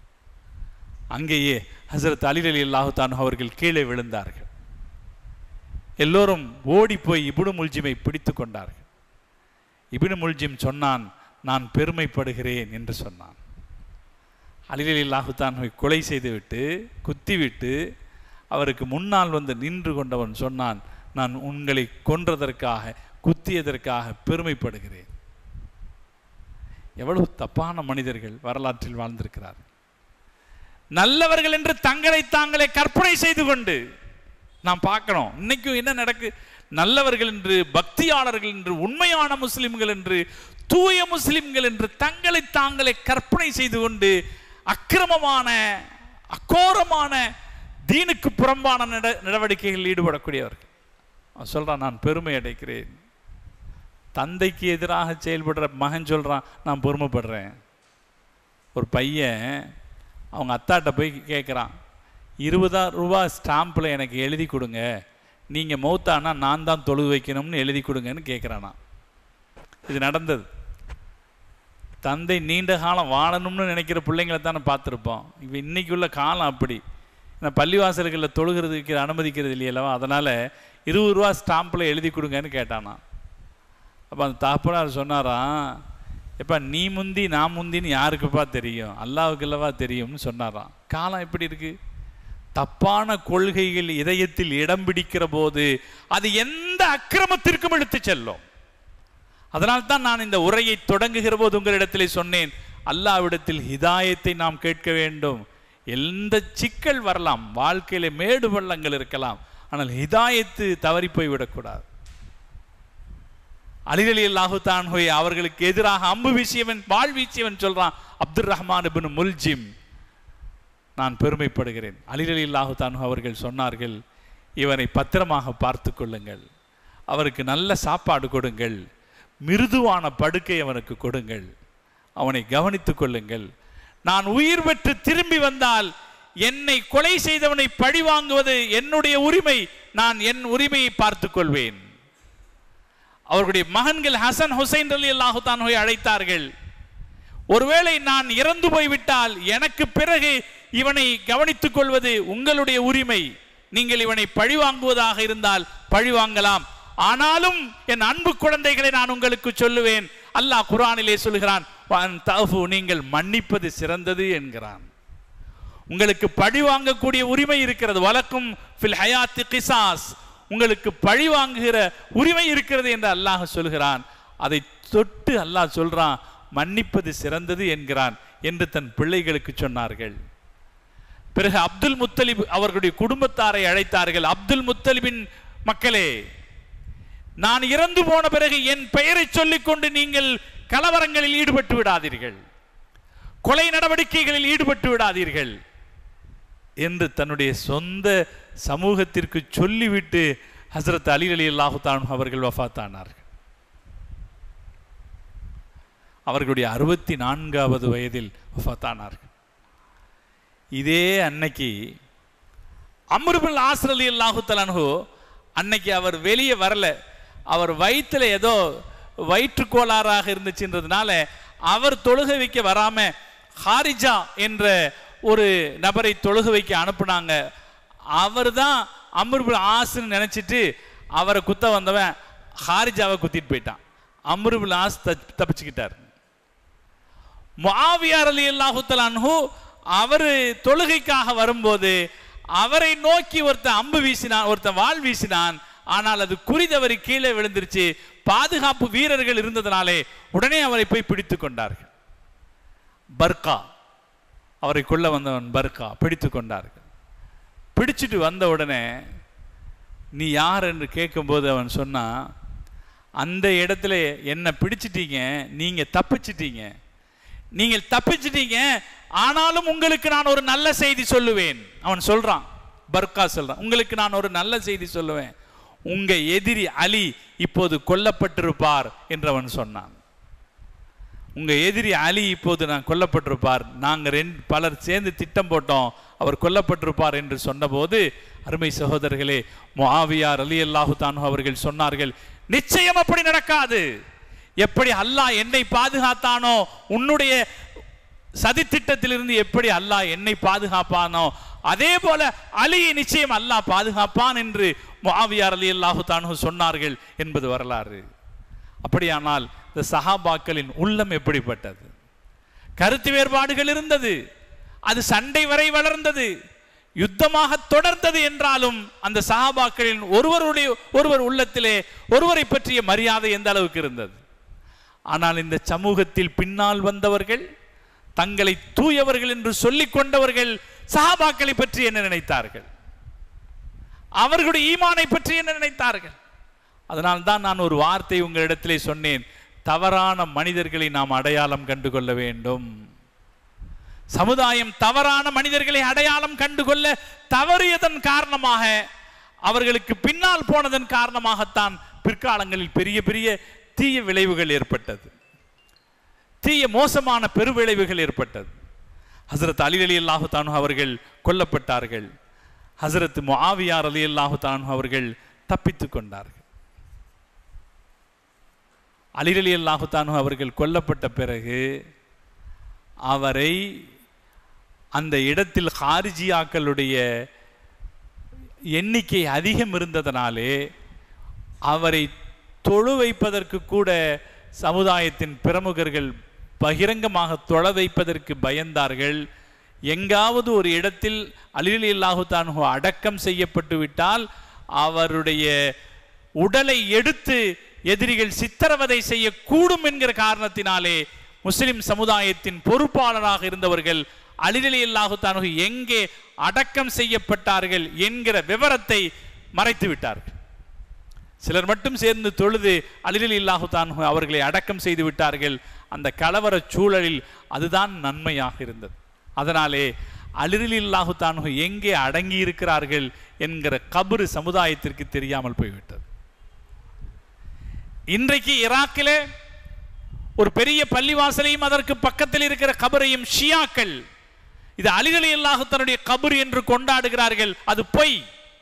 அங்கேயே ஹசரத் அலிரலி அல்லாஹு தானு அவர்கள் கீழே விழுந்தார்கள் எல்லோரும் ஓடி போய் இபுனு முல்ஜிமை பிடித்து கொண்டார்கள் இபுனு முல்ஜிம் சொன்னான் நான் பெருமைப்படுகிறேன் என்று சொன்னான் அலிரலி அல்லாஹு தானுவை கொலை செய்துவிட்டு குத்திவிட்டு அவருக்கு முன்னால் வந்து நின்று கொண்டவன் சொன்னான் நான் உங்களை கொன்றதற்காக குத்தியதற்காக பெருமைப்படுகிறேன் எவ்வளவு தப்பான மனிதர்கள் வரலாற்றில் வாழ்ந்திருக்கிறார்கள் நல்லவர்கள் என்று தங்களை தாங்களே கற்பனை செய்து கொண்டு நாம் பார்க்கிறோம் இன்னைக்கும் என்ன நடக்கு நல்லவர்கள் என்று பக்தியாளர்கள் என்று உண்மையான முஸ்லிம்கள் என்று தூய முஸ்லிம்கள் என்று தங்களை தாங்களே கற்பனை செய்து கொண்டு அக்கிரமமான அக்கோரமான தீனுக்கு புறம்பான நட நடவடிக்கைகளில் ஈடுபடக்கூடியவர்கள் அவன் சொல்றான் நான் பெருமை அடைக்கிறேன் தந்தைக்கு எதிராக செயல்படுற மகன் சொல்றான் நான் பொறுமைப்படுறேன் ஒரு பையன் அவங்க அத்தாட்ட போய் கேட்குறான் இருபதாயிரம் ரூபா ஸ்டாம்பில் எனக்கு எழுதி கொடுங்க நீங்கள் மௌத்தானா நான் தான் தொழுது வைக்கணும்னு எழுதி கொடுங்கன்னு கேட்குறானா இது நடந்தது தந்தை நீண்ட காலம் வாழணும்னு நினைக்கிற பிள்ளைங்களை தானே பார்த்துருப்போம் இப்போ இன்னைக்கு உள்ள காலம் அப்படி நான் பள்ளிவாசல்களில் தொழுகிறதுக்கு அனுமதிக்கிறது இல்லையல்லவா அதனால் இருபது ரூபா ஸ்டாம்பில் எழுதி கொடுங்கன்னு கேட்டானா அப்போ அந்த தாப்பனார் சொன்னாராம் எப்பா நீ முந்தி நான் முந்தின்னு யாருக்குப்பா தெரியும் அல்லாவுக்கு அல்லவா தெரியும்னு சொன்னாராம் காலம் எப்படி இருக்கு தப்பான கொள்கைகள் இதயத்தில் இடம் பிடிக்கிற போது அது எந்த அக்கிரமத்திற்கும் இழுத்து செல்லும் அதனால் தான் நான் இந்த உரையை தொடங்குகிற போது உங்களிடத்திலே சொன்னேன் அல்லாவிடத்தில் ஹிதாயத்தை நாம் கேட்க வேண்டும் எந்த சிக்கல் வரலாம் வாழ்க்கையில மேடு பள்ளங்கள் இருக்கலாம் ஆனால் ஹிதாயத்து தவறி போய் விடக்கூடாது அலிரலி அல்லாஹுதான் ஹோய் அவர்களுக்கு எதிராக அம்பு வீசியவன் வாழ் வீசியவன் சொல்றான் அப்துல் ரஹ்மான் இப்னு முல்ஜிம் நான் பெருமைப்படுகிறேன் அலிரலி அல்லாஹுதான் அவர்கள் சொன்னார்கள் இவனை பத்திரமாக பார்த்து கொள்ளுங்கள் அவருக்கு நல்ல சாப்பாடு கொடுங்கள் மிருதுவான படுக்கை அவனுக்கு கொடுங்கள் அவனை கவனித்துக் கொள்ளுங்கள் நான் உயிர் பெற்று திரும்பி வந்தால் என்னை கொலை செய்தவனை பழி வாங்குவது என்னுடைய உரிமை நான் என் உரிமையை பார்த்துக் கொள்வேன் அவர்களுடைய மகன்கள் ஹசன் ஹுசைன் அலி அல்லாஹு தான்ஹை அழைத்தார்கள் ஒருவேளை நான் இறந்து போய்விட்டால் எனக்கு பிறகு இவனை கவனித்துக் கொள்வது உங்களுடைய உரிமை நீங்கள் இவனை பழி வாங்குவதாக இருந்தால் பழி வாங்கலாம் ஆனாலும் என் அன்பு குழந்தைகளை நான் உங்களுக்கு சொல்லுவேன் அல்லாஹ் குரானிலே சொல்கிறான் "வஅன் தஅஃபு", நீங்கள் மன்னிப்பது சிறந்தது என்கிறான் உங்களுக்கு பழி வாங்கக்கூடிய உரிமை இருக்கிறது வழக்கும் ஃபில் ஹயாத்தி கிசாஸ் உங்களுக்கு பழி வாங்குகிற உரிமை இருக்கிறது என்று அல்லாஹ் சொல்கிறான் அதை தொட்டு அல்லாஹ் சொல்றான் மன்னிப்பது சிறந்தது என்கிறான் என்று தன் பிள்ளைகளுக்கு சொன்னார்கள் பிறகு அப்துல் முத்தலிப் அவர்களுடைய குடும்பத்தாரை அழைத்தார்கள் அப்துல் முத்தலிபின் மக்களே நான் இறந்து போன பிறகு என் பெயரை சொல்லிக்கொண்டு நீங்கள் கலவரங்களில் ஈடுபட்டு விடாதீர்கள் கொலை நடவடிக்கைகளில் ஈடுபட்டு விடாதீர்கள் என்று தன்னுடைய சொந்த சமூகத்திற்கு சொல்லிவிட்டு ஹசரத் அலி அலி அல்லாஹுதான் அவர்கள் வஃபாத்தானார்கள் அவர்களுடைய அறுபத்தி நான்காவது வயதில் வஃபாத்தானார்கள் இதே அன்னைக்கு அம்ருபுல் ஆஸ்ர் அலி அல்லாஹு தலான்ஹு அன்னைக்கு அவர் வெளியே வரல அவர் வயிற்றுல ஏதோ வயிற்றுக்கோளாறாக இருந்துச்சுன்றதுனால அவர் தொழுகை வைக்க வராம ஹாரிஜா என்ற ஒரு நபரை தொழுகை வைக்க அனுப்புனாங்க அவர் தான் அம்ருபுல் ஆஸ்ன்னு நினைச்சிட்டு அவரை குத்த வந்தவன் ஹாரிஜாவை குத்திட்டு போயிட்டான் அம்ருபுல் ஆஸ் தப்- தப்பிச்சுக்கிட்டார் முஆவியார் அலி அல்லாஹு அவர் தொழுகைக்காக வரும்போது அவரை நோக்கி ஒருத்தன் அம்பு வீசினான் ஒருத்தன் வாள் வீசினான் ஆனால் அது குறிதவறி கீழே விழுந்துருச்சு பாதுகாப்பு வீரர்கள் இருந்ததனாலே உடனே அவரை போய் பிடித்து கொண்டார்கள் பர்கா அவரை கொல்ல வந்தவன் பர்கா பிடித்து கொண்டார்கள் பிடிச்சிட்டு வந்த உடனே நீ யார் என்று கேட்கும்போது அவன் சொன்னான் அந்த இடத்துல என்னை பிடிச்சிட்டீங்க நீங்க தப்பிச்சிட்டீங்க நீங்கள் தப்பிச்சிட்டீங்க ஆனாலும் உங்களுக்கு நான் ஒரு நல்ல செய்தி சொல்லுவேன் அவன் சொல்றான் பர்கா சொல்றான் உங்களுக்கு நான் ஒரு நல்ல செய்தி சொல்லுவேன் உங்க எதிரி அலி இப்போது கொல்லப்பட்டிருப்பார் என்று அவன் சொன்னான் உங்க எதிரி அலி இப்போது நான் கொல்லப்பட்டிருப்பார் நாங்க ரெண்டு பலர் சேர்ந்து திட்டம் போட்டோம் அவர் கொல்லப்பட்டிருப்பார் என்று சொன்னபோது அருமை சகோதரர்களே முஆவியார் அலி அல்லாஹு தானு அவர்கள் சொன்னார்கள் நிச்சயம் அப்படி நடக்காது எப்படி அல்லாஹ் என்னை பாதுகாத்தானோ உன்னுடைய சதித்திட்டத்திலிருந்து எப்படி அல்லாஹ் என்னை பாதுகாப்பானோ அதே போல அலியை நிச்சயம் அல்லாஹ் பாதுகாப்பான் என்று முஆவியார் அலி அல்லாஹு தானு சொன்னார்கள் என்பது வரலாறு அப்படியானால் இந்த சஹாபாக்களின் உள்ளம் எப்படிப்பட்டது கருத்து வேறுபாடுகள் இருந்தது அது சண்டை வரை வளர்ந்தது யுத்தமாக தொடர்ந்தது என்றாலும் அந்த சஹாபாக்களின் ஒருவருடைய ஒருவர் உள்ளத்திலே ஒருவரை பற்றிய மரியாதை எந்த அளவுக்கு இருந்தது ஆனால் இந்த சமூகத்தில் பின்னால் வந்தவர்கள் தங்களை தூயவர்கள் என்று சொல்லிக் கொண்டவர்கள் சஹாபாக்களை பற்றி என்ன நினைத்தார்கள் அவர்களுடைய ஈமானை பற்றி என்ன நினைத்தார்கள் அதனால் தான் நான் ஒரு வார்த்தை உங்களிடத்திலே சொன்னேன் தவறான மனிதர்களை நாம் அடையாளம் கண்டுகொள்ள வேண்டும் சமுதாயம் தவறான மனிதர்களை அடையாளம் கண்டுகொள்ள தவறியதன் காரணமாக அவர்களுக்கு பின்னால் போனதன் காரணமாகத்தான் பிற்காலங்களில் பெரிய பெரிய தீய விளைவுகள் ஏற்பட்டது தீய மோசமான பெருவிளைவுகள் ஏற்பட்டது ஹசரத் அலி அலி அல்லாஹு தானு அவர்கள் கொல்லப்பட்டார்கள் ஹசரத் முஆவியார் அலி அல்லாஹு தானு அவர்கள் தப்பித்துக் கொண்டார்கள் அலி அலி அல்லாஹு தானு அவர்கள் கொல்லப்பட்ட பிறகு அவரை அந்த இடத்தில் ஹாரிஜியாக்களுடைய எண்ணிக்கை அதிகம் இருந்ததனாலே அவரை தொழு வைப்பதற்கு கூட சமுதாயத்தின் பிரமுகர்கள் பகிரங்கமாக தொழ வைப்பதற்கு பயந்தார்கள் எங்காவது ஒரு இடத்தில் அலிலி அல்லாஹு தான்ஹு அடக்கம் செய்யப்பட்டு விட்டால் அவருடைய உடலை எடுத்து எதிரிகள் சித்திரவதை செய்யக்கூடும் என்கிற காரணத்தினாலே முஸ்லிம் சமுதாயத்தின் பொறுப்பாளராக இருந்தவர்கள் அலிலி அல்லாஹு தான்ஹு எங்கே அடக்கம் செய்யப்பட்டார்கள் என்கிற விவரத்தை மறைத்து விட்டார்கள் சிலர் மட்டும் சேர்ந்து தொழுது அலிலில் இல்லாஹு தான் அவர்களை அடக்கம் செய்து விட்டார்கள் அந்த கலவர சூழலில் அதுதான் நன்மையாக இருந்தது அதனாலே அலிலில் இல்லாஹு தான் எங்கே அடங்கி இருக்கிறார்கள் என்கிற கபரு சமுதாயத்திற்கு தெரியாமல் போய்விட்டது இன்றைக்கு ஈராக்கிலே ஒரு பெரிய பள்ளிவாசலையும் அதற்கு பக்கத்தில் இருக்கிற கபரையும் ஷியாக்கள் இது அலிலி அல்லாஹு தன்னுடைய கபர் என்று கொண்டாடுகிறார்கள் அது பொய்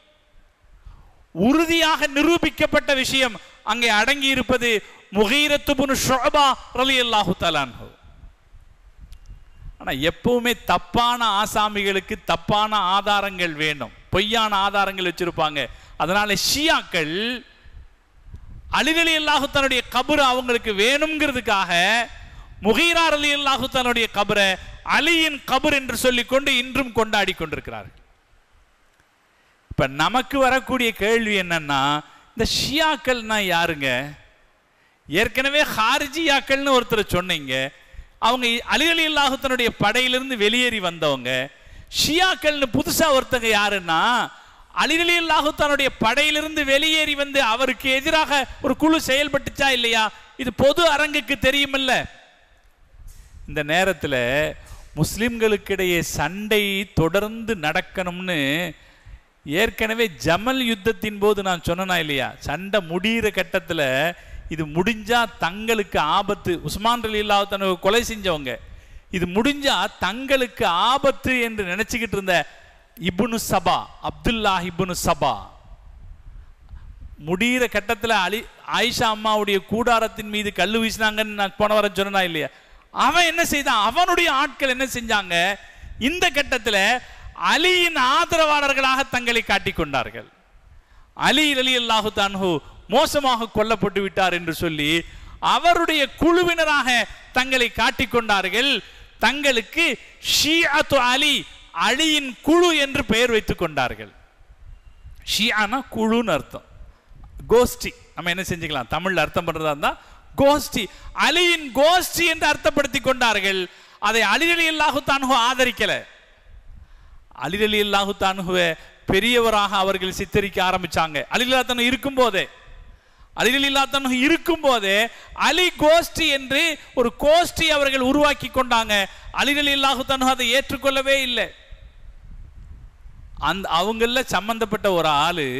உறுதியாக நிரூபிக்கப்பட்ட விஷயம் அங்கே அடங்கி இருப்பது முகீரத்துபுன் ஷுஅபா ரலியல்லாஹு தஆலாஹு ஆனா எப்பவுமே தப்பான ஆசாமிகளுக்கு தப்பான ஆதாரங்கள் வேணும் பொய்யான ஆதாரங்கள் வச்சிருப்பாங்க அதனால ஷியாக்கள் அலிலி அல்லாஹு தன்னுடைய கபர் அவங்களுக்கு வேணுங்கிறதுக்காக முகீரார் அலி அல்லாஹு தன்னுடைய கபரை அலியின் கபர் என்று சொல்லிக்கொண்டு இன்றும் கொண்டாடி கொண்டிருக்கிறார்கள் இப்ப நமக்கு வரக்கூடிய கேள்வி என்னன்னா இந்த ஷியாக்கள்னா யாருங்க ஏற்கனவே ஹாரிஜியாக்கள்னு ஒருத்தர் சொன்னீங்க அவங்க அலி அலி அல்லாஹுத்தனுடைய படையிலிருந்து வெளியேறி வந்தவங்க ஷியாக்கள்னு புதுசா ஒருத்தங்க யாருன்னா அலி அலி அல்லாஹுத்தனுடைய படையிலிருந்து வெளியேறி வந்து அவருக்கு எதிராக ஒரு குழு செயல்பட்டுச்சா இல்லையா இது பொது அரங்குக்கு தெரியுமில்ல இந்த நேரத்தில் முஸ்லிம்களுக்கிடையே சண்டை தொடர்ந்து நடக்கணும்னு ஏற்கனவே ஜமல் யுத்தத்தின் போது நான் சொன்னனா இல்லையா சண்டை முடிகிற கட்டத்தில் இது முடிஞ்சா தங்களுக்கு ஆபத்து உஸ்மான் அலி இல்லாத்தனு கொலை செஞ்சவங்க இது முடிஞ்சா தங்களுக்கு ஆபத்து என்று நினைச்சுக்கிட்டு இருந்த இப்னு சபா அப்துல்லா இப்னு சபா முடிகிற கட்டத்தில் அலி ஆயிஷா அம்மாவுடைய கூடாரத்தின் மீது கல்லு வீசினாங்கன்னு நான் போன வாரம் சொன்னா இல்லையா அவன் என்ன செய்தான் அவனுடைய ஆட்கள் என்ன செஞ்சாங்க இந்த கட்டத்தில் அலியின் ஆதரவாளர்களாக தங்களை காட்டிக் கொண்டார்கள் அலி அலி அல்லாஹு தான்ஹு மோசமாக கொல்லப்பட்டு விட்டார் என்று சொல்லி அவருடைய குழுவினராக தங்களை காட்டிக் கொண்டார்கள் தங்களுக்கு ஷியாத்து அலி அலியின் குழு என்று பெயர் வைத்துக் கொண்டார்கள் ஷியானா குழுன்னு அர்த்தம் கோஷ்டி நம்ம என்ன செஞ்சுக்கலாம் தமிழ்ல அர்த்தம் பண்றதா இருந்தா கோஷ்டி அலியின் கோஷ்டி என்று அர்த்தப்படுத்தி கொண்டார்கள் அதை அலிரலி அல்லாஹு தானுகு ஆதரிக்கல அலிரலி அல்லாஹு தானுகுவை பெரியவராக அவர்கள் சித்தரிக்க ஆரம்பிச்சாங்க அலிலா தனு இருக்கும் போதே அலிரலில்லா தனு இருக்கும் போதே அலி கோஷ்டி என்று ஒரு கோஷ்டி அவர்கள் உருவாக்கி கொண்டாங்க அலிரலி அல்லாஹு தனு அதை ஏற்றுக்கொள்ளவே இல்லை அந்த அவங்கள சம்பந்தப்பட்ட ஒரு ஆளு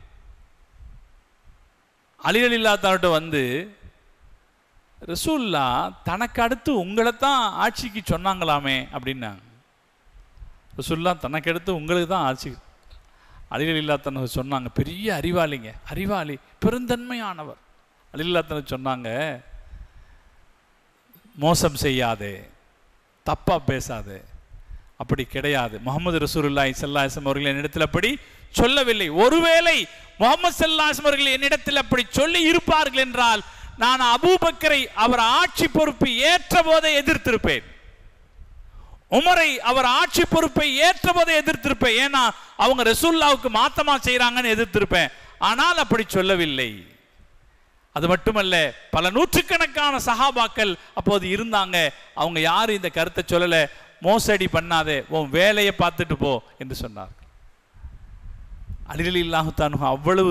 அலிரல் இல்லாதவர்கிட்ட வந்து ரசூல்லா தனக்கு அடுத்து உங்களை தான் ஆட்சிக்கு சொன்னாங்களாமே அப்படின்னாங்க ரசூல்லா தனக்கு அடுத்து உங்களுக்கு தான் ஆட்சி அலிரல் இல்லாதவங்க சொன்னாங்க பெரிய அறிவாளிங்க அறிவாளி பெருந்தன்மையானவர் அலில் இல்லாதவங்க சொன்னாங்க மோசம் செய்யாதே தப்பா பேசாதே அப்படி கிடையாது முகமது ரசூலுல்லாஹி ஸல்லல்லாஹு அவர்கள் என்னிடத்தில் அப்படி சொல்லவில்லை ஒருவேளை முகமது ஸல்லல்லாஹு அவர்கள் என்னிடத்தில் அப்படி சொல்லி இருப்பார்கள் என்றால் நான் அபூபக்கரை அவர் ஆட்சி பொறுப்பு ஏற்ற போதே எதிர்த்திருப்பேன் உமரை அவர் ஆட்சி பொறுப்பை ஏற்ற போதே எதிர்த்திருப்பேன் ஏன்னா அவங்க ரசூல்லாவுக்கு மாத்தமா செய்றாங்கன்னு எதிர்த்திருப்பேன் ஆனால் அப்படி சொல்லவில்லை அது மட்டுமல்ல பல நூற்றுக்கணக்கான சஹாபாக்கள் அப்போது இருந்தாங்க அவங்க யாரும் இந்த கருத்தை சொல்லல மோசடி பண்ணாதே உன் வேலையை பார்த்துட்டு போ என்று சொன்னார் அலிரலி இல்லாஹுத்தானு அவ்வளவு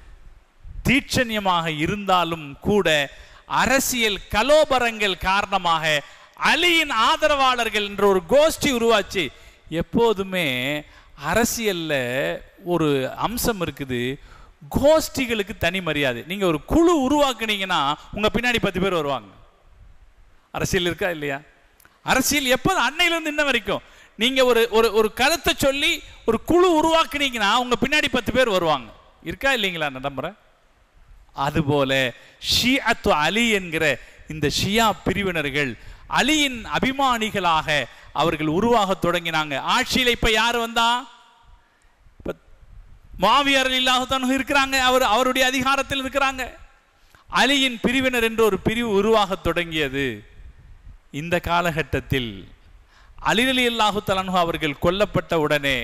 தீட்சண்யமாக இருந்தாலும் கூட அரசியல் கலோபரங்கள் காரணமாக அலியின் ஆதரவாளர்கள் என்ற ஒரு கோஷ்டி உருவாச்சு எப்போதுமே அரசியல்ல ஒரு அம்சம் இருக்குது கோஷ்டிகளுக்கு தனி மரியாதை நீங்க ஒரு குழு உருவாக்குனீங்கன்னா உங்க பின்னாடி பத்து பேர் வருவாங்க அரசியல் இருக்கா இல்லையா அரசியல் எப்போது அன்னையிலிருந்து இன்ன வரைக்கும் நீங்க ஒரு ஒரு ஒரு கருத்தை சொல்லி ஒரு குழு உருவாக்குனீங்கன்னா உங்க பின்னாடி பத்து பேர் வருவாங்க இருக்கா இல்லைங்களா நடைமுறை அதுபோல ஷியத்து அலி என்கிற இந்த ஷியா பிரிவினர்கள் அலியின் அபிமானிகளாக அவர்கள் உருவாக தொடங்கினாங்க ஆட்சியில் இப்ப யார் வந்தா இப்ப மாவியார் இல்லாஹத்தான் இருக்கிறாங்க அவர் அவருடைய அதிகாரத்தில் இருக்கிறாங்க அலியின் பிரிவினர் என்று ஒரு பிரிவு உருவாக தொடங்கியது இந்த காலகட்டத்தில் அலிரலி அல்லாஹு தலானு அவர்கள் கொல்லப்பட்ட உடனே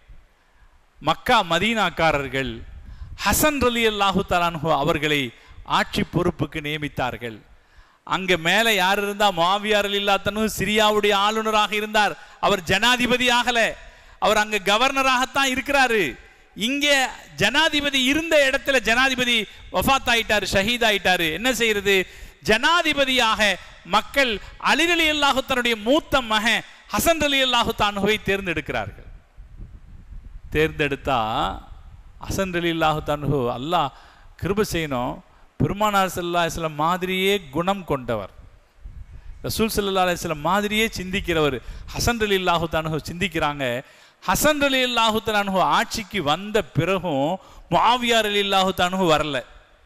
மக்கா மதீனாக்காரர்கள் ஹசன் ரலி அல்லாஹு தலானு அவர்களை ஆட்சி பொறுப்புக்கு நியமித்தார்கள் அங்க மேல யார் இருந்தா மாவியார் இல்லாத்தனு சிரியாவுடைய ஆளுநராக இருந்தார் அவர் ஜனாதிபதி ஆகல அவர் அங்க கவர்னராகத்தான் இருக்கிறாரு இங்க ஜனாதிபதி இருந்த இடத்துல ஜனாதிபதி வஃபாத் ஆயிட்டாரு ஷஹீத் ஆயிட்டாரு என்ன செய்யறது ஜனாதிபதியாக மக்கள் அலிரலி அல்லாஹு தன்னுடைய மூத்த மகன் ஹசன் அலி அல்லாஹு தானுவை தேர்ந்தெடுக்கிறார்கள் தேர்ந்தெடுத்தா ஹசன் அலி அல்லாஹு தானு அல்லாஹ் கிருப செய்யணும் பெருமானார் சல்லா இஸ்லாம் மாதிரியே குணம் கொண்டவர் ரசூல் சல்லா அலிஸ்லாம் மாதிரியே சிந்திக்கிறவர் ஹசன் அலி அல்லாஹு தானு சிந்திக்கிறாங்க ஹசன் அலி அல்லாஹு தானு ஆட்சிக்கு வந்த பிறகும் மாவியார் அலி அல்லாஹு தானு வரல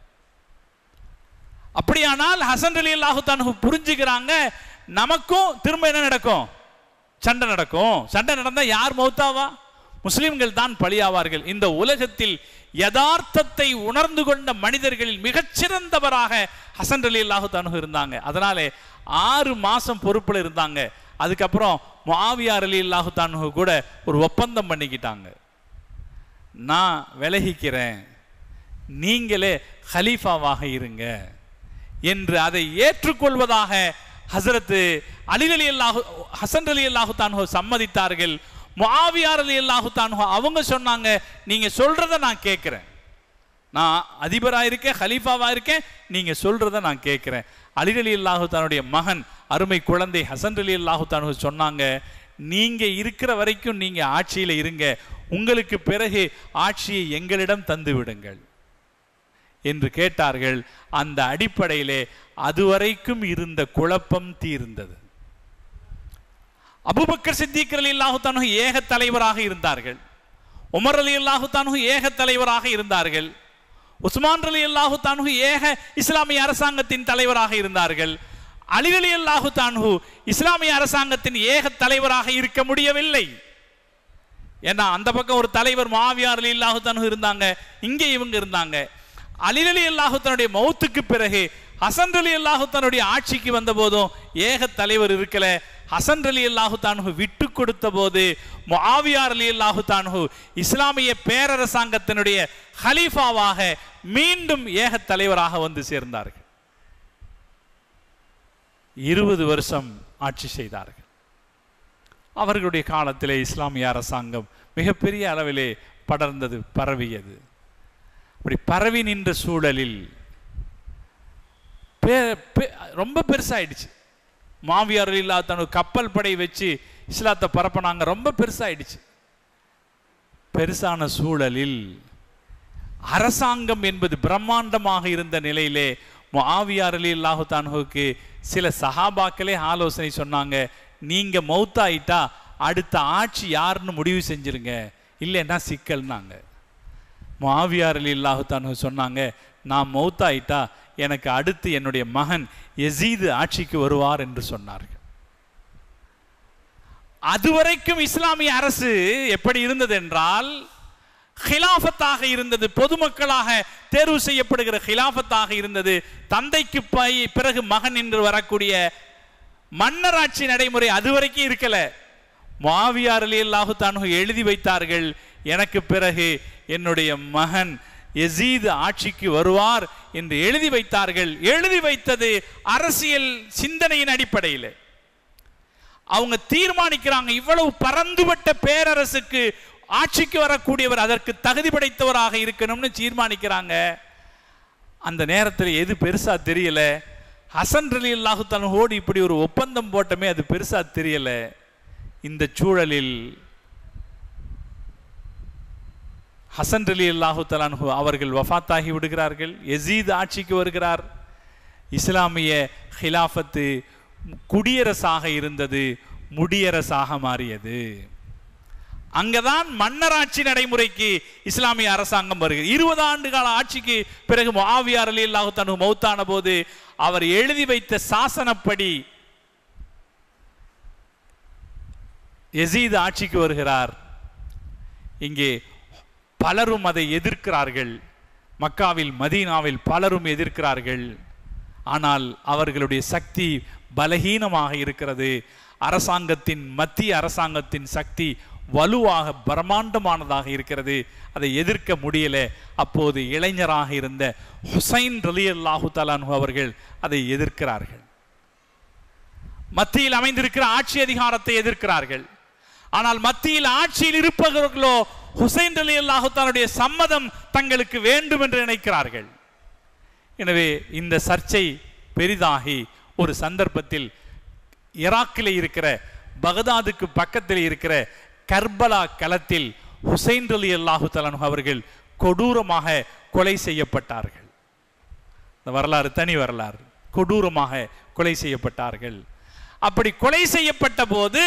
அப்படியானால் ஹசன் அலி அல்லாஹு தானு புரிஞ்சுக்கிறாங்க நமக்கும் திரும்ப என்ன நடக்கும் சண்டை நடக்கும் சண்டை நடந்தா யார் மௌத்தாவா முஸ்லிம்கள் தான் பலியாவார்கள் இந்த உலகத்தில் யதார்த்தத்தை உணர்ந்து கொண்ட மனிதர்களில் மிகச்சிறந்தவராக ஹசன் அலி அல்லாஹு தானு இருந்தாங்க அதனாலே ஆறு மாசம் பொறுப்புல இருந்தாங்க அதுக்கப்புறம் மாவியார் அலி அல்லாஹு தானு கூட ஒரு ஒப்பந்தம் பண்ணிக்கிட்டாங்க நான் விலகிக்கிறேன் நீங்களே ஹலீஃபாவாக இருங்க என்று அதை ஏற்றுக்கொள்வதாக ஹசரத்து அலி அலி அல்லாஹு ஹசன் அலி அல்லாஹு தானு சம்மதித்தார்கள் முஆவியார் அலி அல்லாஹு தானு அவங்க சொன்னாங்க நீங்க சொல்றத நான் கேட்கிறேன் நான் அதிபரா இருக்கேன் ஹலீஃபாவா இருக்கேன் நீங்க சொல்றத நான் கேட்கிறேன் அலி அலி அல்லாஹு தானுடைய மகன் அருமை குழந்தை ஹசன் அலி அல்லாஹு தானு சொன்னாங்க நீங்க இருக்கிற வரைக்கும் நீங்க ஆட்சியில இருங்க உங்களுக்கு பிறகு ஆட்சியை எங்களிடம் தந்து விடுங்கள் என்று கேட்டார்கள் அந்த அடிப்படையிலே அதுவரைக்கும் இருந்த குழப்பம் தீர்ந்தது அபூபக்கர் சித்திக் அலி அல்லாஹு ஏக தலைவராக இருந்தார்கள் உமர் அலி அல்லாஹு ஏக தலைவராக இருந்தார்கள் உஸ்மான் அலி அல்லாஹு தான்ஹு ஏக இஸ்லாமிய அரசாங்கத்தின் தலைவராக இருந்தார்கள் அலி அலி அல்லாஹு தான்ஹு இஸ்லாமிய அரசாங்கத்தின் ஏக தலைவராக இருக்க முடியவில்லை ஏன்னா அந்த பக்கம் ஒரு தலைவர் மாவியார் அலி அல்லாஹு தான்ஹு இருந்தாங்க இங்கே இவங்க இருந்தாங்க அலி அலி அல்லாஹு தன்னுடைய மௌத்துக்கு பிறகு ஹசன் அலி அல்லாஹு தன்னுடைய ஆட்சிக்கு வந்த போதும் ஏக தலைவர் இருக்கல ஹசன் அலி அல்லாஹு தான்ஹு விட்டு கொடுத்த போது முஆவியார் அலி அல்லாஹு தான்ஹு இஸ்லாமிய பேரரசாங்கத்தினுடைய ஹலீஃபாவாக மீண்டும் ஏக தலைவராக வந்து சேர்ந்தார்கள் இருபது வருஷம் ஆட்சி செய்தார்கள் அவர்களுடைய காலத்திலே இஸ்லாமிய அரசாங்கம் மிகப்பெரிய அளவிலே படர்ந்தது பரவியது அப்படி பரவி நின்ற சூழலில் பே- பே- ரொம்ப பெருசாயிடுச்சு மாவியார் இல்லா தனு கப்பல் படை வச்சு இஸ்லாத்தை பரப்பினாங்க ரொம்ப பெருசாயிடுச்சு பெருசான சூழலில் அரசாங்கம் என்பது பிரம்மாண்டமாக இருந்த நிலையிலே முஆவியார் அலி அல்லாஹு தான்ஹுக்கு சில சஹாபாக்களே ஆலோசனை சொன்னாங்க நீங்க மௌத்தாயிட்டா அடுத்த ஆட்சி யாருன்னு முடிவு செஞ்சிருங்க இல்லைன்னா சிக்கல்னாங்க முஆவியார் அலி அல்லாஹு தான்ஹு சொன்னாங்க நான் மௌத்தாயிட்டா எனக்கு அடுத்து என்னுடைய மகன் யசீது ஆட்சிக்கு வருவார் என்று சொன்னார்கள் அதுவரைக்கும் இஸ்லாமிய அரசு எப்படி இருந்தது என்றால் ஹிலாஃபத்தாக இருந்தது பொதுமக்களாக தேர்வு செய்யப்படுகிற ஹிலாஃபத்தாக இருந்தது தந்தைக்கு பை பிறகு மகன் என்று வரக்கூடிய மன்னராட்சி நடைமுறை அதுவரைக்கும் இருக்கல மாவியார் அலி அல்லாஹு தானு எழுதி வைத்தார்கள் எனக்கு பிறகு என்னுடைய மகன் யசீது ஆட்சிக்கு வருவார் என்று எழுதி வைத்தார்கள் எழுதி வைத்தது அரசியல் சிந்தனையின் அடிப்படையில் அவங்க தீர்மானிக்கிறாங்க இவ்வளவு பரந்துபட்ட பேரரசுக்கு ஆட்சிக்கு வரக்கூடியவர் அதற்கு தகுதி படைத்தவராக இருக்கணும்னு தீர்மானிக்கிறாங்க அந்த நேரத்தில் எது பெருசா தெரியல ஹசன் அலி அல்லாஹு ஓடி இப்படி ஒரு ஒப்பந்தம் போட்டமே அது பெருசா தெரியல இந்த சூழலில் ஹசன் அலி அல்லாஹு தலான்ஹு அவர்கள் வஃபாத்தாகி விடுகிறார்கள் யசீத் ஆட்சிக்கு வருகிறார் இஸ்லாமிய ஹிலாஃபத்து குடியரசாக இருந்தது முடியரசாக மாறியது அங்கதான் மன்னராட்சி நடைமுறைக்கு இஸ்லாமிய அரசாங்கம் வருகிறது இருபது ஆண்டு கால ஆட்சிக்கு பிறகு முஆவியார் அலி அல்லாஹு தனு மௌத்தான போது அவர் எழுதி வைத்த சாசனப்படி யசீத் ஆட்சிக்கு வருகிறார் இங்கே பலரும் அதை எதிர்க்கிறார்கள் மக்காவில் மதீனாவில் பலரும் எதிர்க்கிறார்கள் ஆனால் அவர்களுடைய சக்தி பலகீனமாக இருக்கிறது அரசாங்கத்தின் மத்திய அரசாங்கத்தின் சக்தி வலுவாக பிரம்மாண்டமானதாக இருக்கிறது அதை எதிர்க்க முடியல அப்போது இளைஞராக இருந்த ஹுசைன் ரலி அல்லாஹு தலானு அவர்கள் அதை எதிர்க்கிறார்கள் மத்தியில் அமைந்திருக்கிற ஆட்சி அதிகாரத்தை எதிர்க்கிறார்கள் ஆனால் மத்தியில் ஆட்சியில் இருப்பவர்களோ ஹுசைன் அலி அல்லாஹுத்தானுடைய சம்மதம் தங்களுக்கு வேண்டும் என்று நினைக்கிறார்கள் எனவே இந்த சர்ச்சை பெரிதாகி ஒரு சந்தர்ப்பத்தில் ஈராக்கில் இருக்கிற பகதாதுக்கு பக்கத்தில் இருக்கிற கர்பலா களத்தில் ஹுசைன் அலி அல்லாஹு தலானு அவர்கள் கொடூரமாக கொலை செய்யப்பட்டார்கள் இந்த வரலாறு தனி வரலாறு கொடூரமாக கொலை செய்யப்பட்டார்கள் அப்படி கொலை செய்யப்பட்ட போது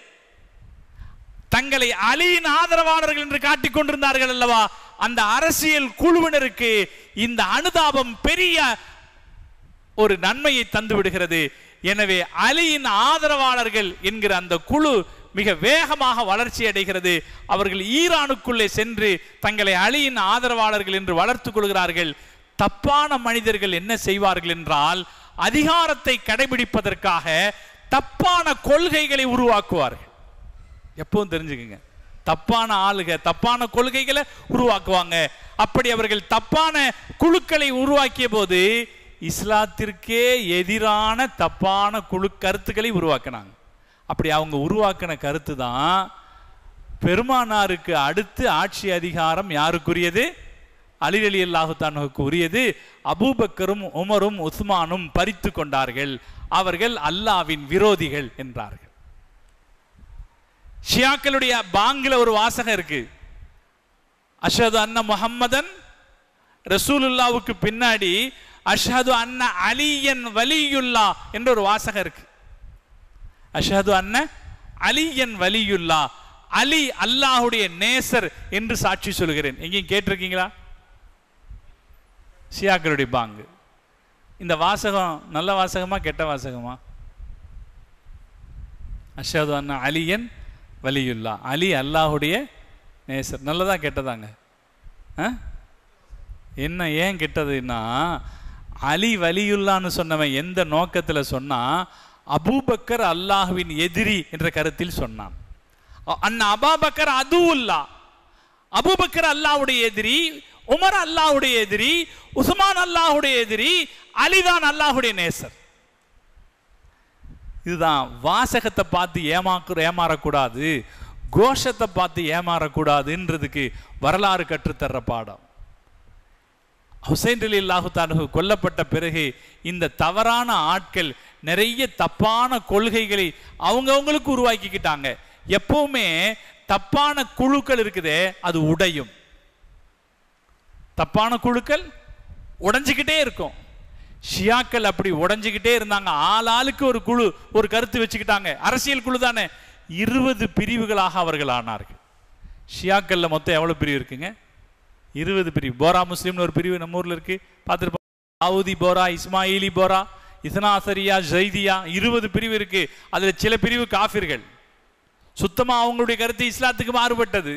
தங்களை அலியின் ஆதரவாளர்கள் என்று காட்டிக் கொண்டிருந்தார்கள் அல்லவா அந்த அரசியல் குழுவினருக்கு இந்த அனுதாபம் பெரிய ஒரு நன்மையை தந்து விடுகிறது எனவே அலியின் ஆதரவாளர்கள் என்கிற அந்த குழு மிக வேகமாக வளர்ச்சி அடைகிறது அவர்கள் ஈரானுக்குள்ளே சென்று தங்களை அலியின் ஆதரவாளர்கள் என்று வளர்த்துக் கொள்கிறார்கள் தப்பான மனிதர்கள் என்ன செய்வார்கள் என்றால் அதிகாரத்தை கடைபிடிப்பதற்காக தப்பான கொள்கைகளை உருவாக்குவார்கள் எப்பவும் தெரிஞ்சுக்குங்க தப்பான ஆளுக தப்பான கொள்கைகளை உருவாக்குவாங்க அப்படி அவர்கள் தப்பான குழுக்களை உருவாக்கிய போது இஸ்லாத்திற்கே எதிரான தப்பான குழு கருத்துக்களை உருவாக்கினாங்க அப்படி அவங்க உருவாக்கின கருத்து தான் பெருமானாருக்கு அடுத்து ஆட்சி அதிகாரம் யாருக்குரியது அலி அலி அல்லாஹுத்தானுக்கு உரியது அபூபக்கரும் உமரும் உஸ்மானும் பறித்து கொண்டார்கள் அவர்கள் அல்லாவின் விரோதிகள் என்றார்கள் ஷியாக்களுடைய பாங்கில ஒரு வாசகம் இருக்கு அஷது அன்ன முஹம்மதன் ரசூலுல்லாவுக்கு பின்னாடி அஷது அன்ன அலியன் வலியுல்லா என்ற ஒரு வாசகம் இருக்கு அஷது அன்ன அலியன் வலியுல்லா அலி அல்லாஹுடைய நேசர் என்று சாட்சி சொல்கிறேன் எங்கேயும் கேட்டிருக்கீங்களா ஷியாக்களுடைய பாங்கு இந்த வாசகம் நல்ல வாசகமா கெட்ட வாசகமா அஷது அண்ணா அலியன் வலியுல்லா அலி அல்லாஹுடைய நேசர் நல்லதா கெட்டதாங்க ஆ? என்ன ஏன் கெட்டதுன்னா அலி வலியுல்லான்னு சொன்னவன் எந்த நோக்கத்தில் சொன்னா அபூபக்கர் அல்லாஹுவின் எதிரி என்ற கருத்தில் சொன்னான் அ- அண்ணா அபாபக்கர் அதுவுல்லா அபூபக்கர் அல்லாஹ்வுடைய எதிரி உமர் அல்லாஹ்வுடைய எதிரி உஸ்மான் அல்லாஹ்வுடைய எதிரி அலிதான் அல்லாஹ்வுடைய நேசர் இதுதான் வாசகத்தை பார்த்து ஏமாக்கு ஏமாறக்கூடாது கோஷத்தை பார்த்து ஏமாறக்கூடாதுன்றதுக்கு வரலாறு கற்றுத்தர்ற பாடம் ஹுசைன் அலி அல்லாஹு தானு கொல்லப்பட்ட பிறகு இந்த தவறான ஆட்கள் நிறைய தப்பான கொள்கைகளை அவங்கவங்களுக்கு உருவாக்கிக்கிட்டாங்க எப்பவுமே தப்பான குழுக்கள் இருக்குதே அது உடையும் தப்பான குழுக்கள் உடைஞ்சுக்கிட்டே இருக்கும் ஷியாக்கள் அப்படி உடைஞ்சுக்கிட்டே இருந்தாங்க ஆள் ஆளுக்கு ஒரு குழு ஒரு கருத்து வச்சுக்கிட்டாங்க அரசியல் குழு தானே இருபது பிரிவுகளாக அவர்கள் ஆனார்கள் ஷியாக்கள்ல மொத்தம் எவ்வளவு பிரிவு இருக்குங்க இருபது பிரிவு போரா முஸ்லீம்னு ஒரு பிரிவு நம்ம ஊர்ல இருக்கு பார்த்துருப்போம் தாவூதி போரா இஸ்மாயிலி போரா இஸ்னாசரியா ஜைதியா இருபது பிரிவு இருக்கு அதுல சில பிரிவு காஃபிர்கள் சுத்தமா அவங்களுடைய கருத்து இஸ்லாத்துக்கு மாறுபட்டது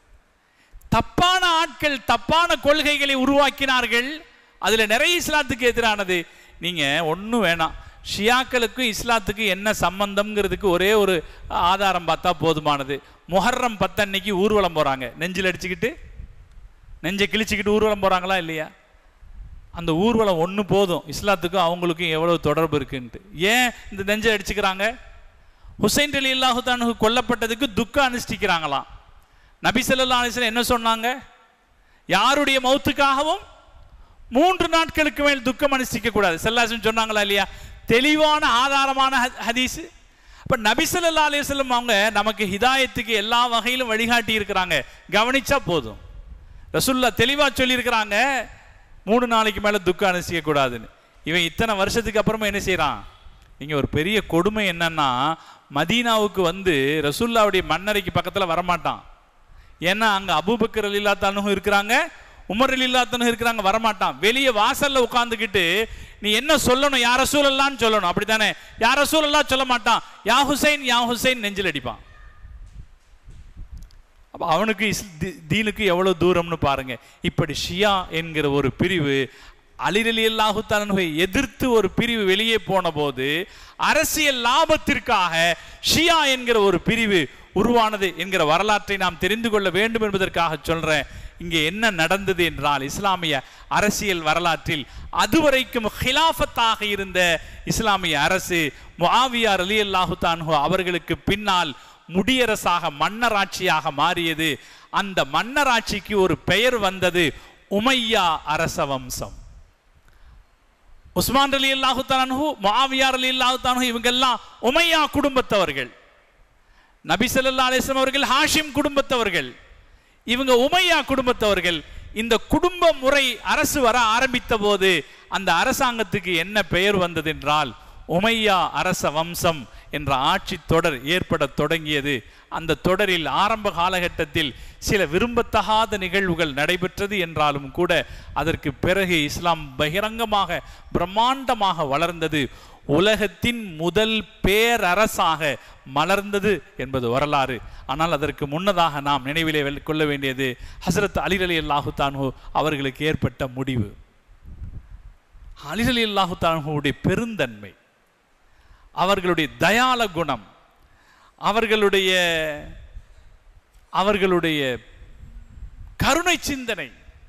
தப்பான ஆட்கள் தப்பான கொள்கைகளை உருவாக்கினார்கள் அதுல நிறைய இஸ்லாத்துக்கு எதிரானது நீங்க ஒண்ணும் வேணாம் ஷியாக்களுக்கும் இஸ்லாத்துக்கும் என்ன சம்பந்தம்ங்கிறதுக்கு ஒரே ஒரு ஆதாரம் பார்த்தா போதுமானது முஹர்ரம் பத்தன்னைக்கு ஊர்வலம் போறாங்க நெஞ்சில் அடிச்சுக்கிட்டு நெஞ்சை கிழிச்சுக்கிட்டு ஊர்வலம் போறாங்களா இல்லையா அந்த ஊர்வலம் ஒன்று போதும் இஸ்லாத்துக்கும் அவங்களுக்கும் எவ்வளவு தொடர்பு இருக்குன்ட்டு ஏன் இந்த நெஞ்சை அடிச்சுக்கிறாங்க ஹுசைன் அலி அல்லாஹுதானு கொல்லப்பட்டதுக்கு துக்கம் அனுஷ்டிக்கிறாங்களாம் நபி ஸல்லல்லாஹு அலைஹி வஸல்லம் என்ன சொன்னாங்க யாருடைய மௌத்துக்காகவும் மூன்று நாட்களுக்கு மேல் துக்கம் அனுஷ்டிக்க கூடாது செல்லாசன் சொன்னாங்களா இல்லையா தெளிவான ஆதாரமான ஹ- ஹதீஸ் அப்ப நபி ஸல்லல்லாஹு அலைஹி வஸல்லம் அவங்க நமக்கு ஹிதாயத்துக்கு எல்லா வகையிலும் வழிகாட்டி இருக்கிறாங்க கவனிச்சா போதும் ரசுல்லா தெளிவா சொல்லியிருக்கிறாங்க மூணு நாளைக்கு மேல துக்கம் அனுஷ்டிக்க கூடாதுன்னு இவன் இத்தனை வருஷத்துக்கு அப்புறமா என்ன செய்றான் நீங்க ஒரு பெரிய கொடுமை என்னன்னா மதீனாவுக்கு வந்து ரசுல்லாவுடைய மன்னரைக்கு பக்கத்துல வரமாட்டான் ஏன்னா அங்க அபூபக்கர் அலில்லாத்தானும் இருக்கிறாங்க உமர் அலில்லாத்தானும் இருக்கிறாங்க வரமாட்டான் வெளியே வாசல்ல உட்கார்ந்துக்கிட்டு நீ என்ன சொல்லணும் யார் ரசூலல்லான்னு சொல்லணும் அப்படித்தானே யார் ரசூலல்லா சொல்ல மாட்டான் யா ஹுசைன் யா ஹுசைன் நெஞ்சில் அடிப்பான் அப்ப அவனுக்கு இஸ் தி- தீனுக்கு எவ்வளவு தூரம்னு பாருங்க இப்படி ஷியா என்கிற ஒரு பிரிவு அலிரலி அல்லாஹுத்தாலனுவை எதிர்த்து ஒரு பிரிவு வெளியே போன போது அரசியல் லாபத்திற்காக ஷியா என்கிற ஒரு பிரிவு உருவானது என்கிற வரலாற்றை நாம் தெரிந்து கொள்ள வேண்டும் என்பதற்காக சொல்றேன் இங்கே என்ன நடந்தது என்றால் இஸ்லாமிய அரசியல் வரலாற்றில் அதுவரைக்கும் ஹிலாஃபத்தாக இருந்த இஸ்லாமிய அரசு முஆவியார் அலி அல்லாஹு அவர்களுக்கு பின்னால் முடியரசாக மன்னராட்சியாக மாறியது அந்த மன்னராட்சிக்கு ஒரு பெயர் வந்தது உமையா அரச வம்சம் உஸ்மான் அலி அல்லாஹு தானு முஆவியார் அலி அல்லாஹு தானு இவங்கெல்லாம் உமையா குடும்பத்தவர்கள் நபி ஸல்லல்லாஹு அலைஹி வஸல்லம் அவர்கள் ஹாஷிம் குடும்பத்தவர்கள் இவங்க உமையா குடும்பத்தவர்கள் இந்த குடும்ப முறை அரசு வர ஆரம்பித்த போது அந்த அரசாங்கத்துக்கு என்ன பெயர் வந்தது என்றால் உமையா அரச வம்சம் என்ற ஆட்சி தொடர் ஏற்படத் தொடங்கியது அந்த தொடரில் ஆரம்ப காலகட்டத்தில் சில விரும்பத்தகாத நிகழ்வுகள் நடைபெற்றது என்றாலும் கூட அதற்கு பிறகு இஸ்லாம் பகிரங்கமாக பிரம்மாண்டமாக வளர்ந்தது உலகத்தின் முதல் பேரரசாக மலர்ந்தது என்பது வரலாறு ஆனால் அதற்கு முன்னதாக நாம் நினைவிலே வெல்- கொள்ள வேண்டியது ஹசரத் அலி அலி அல்லாஹு தான்ஹு அவர்களுக்கு ஏற்பட்ட முடிவு அலி அலி அல்லாஹு தான்ஹுடைய பெருந்தன்மை அவர்களுடைய தயால குணம் அவர்களுடைய அவர்களுடைய கருணை சிந்தனை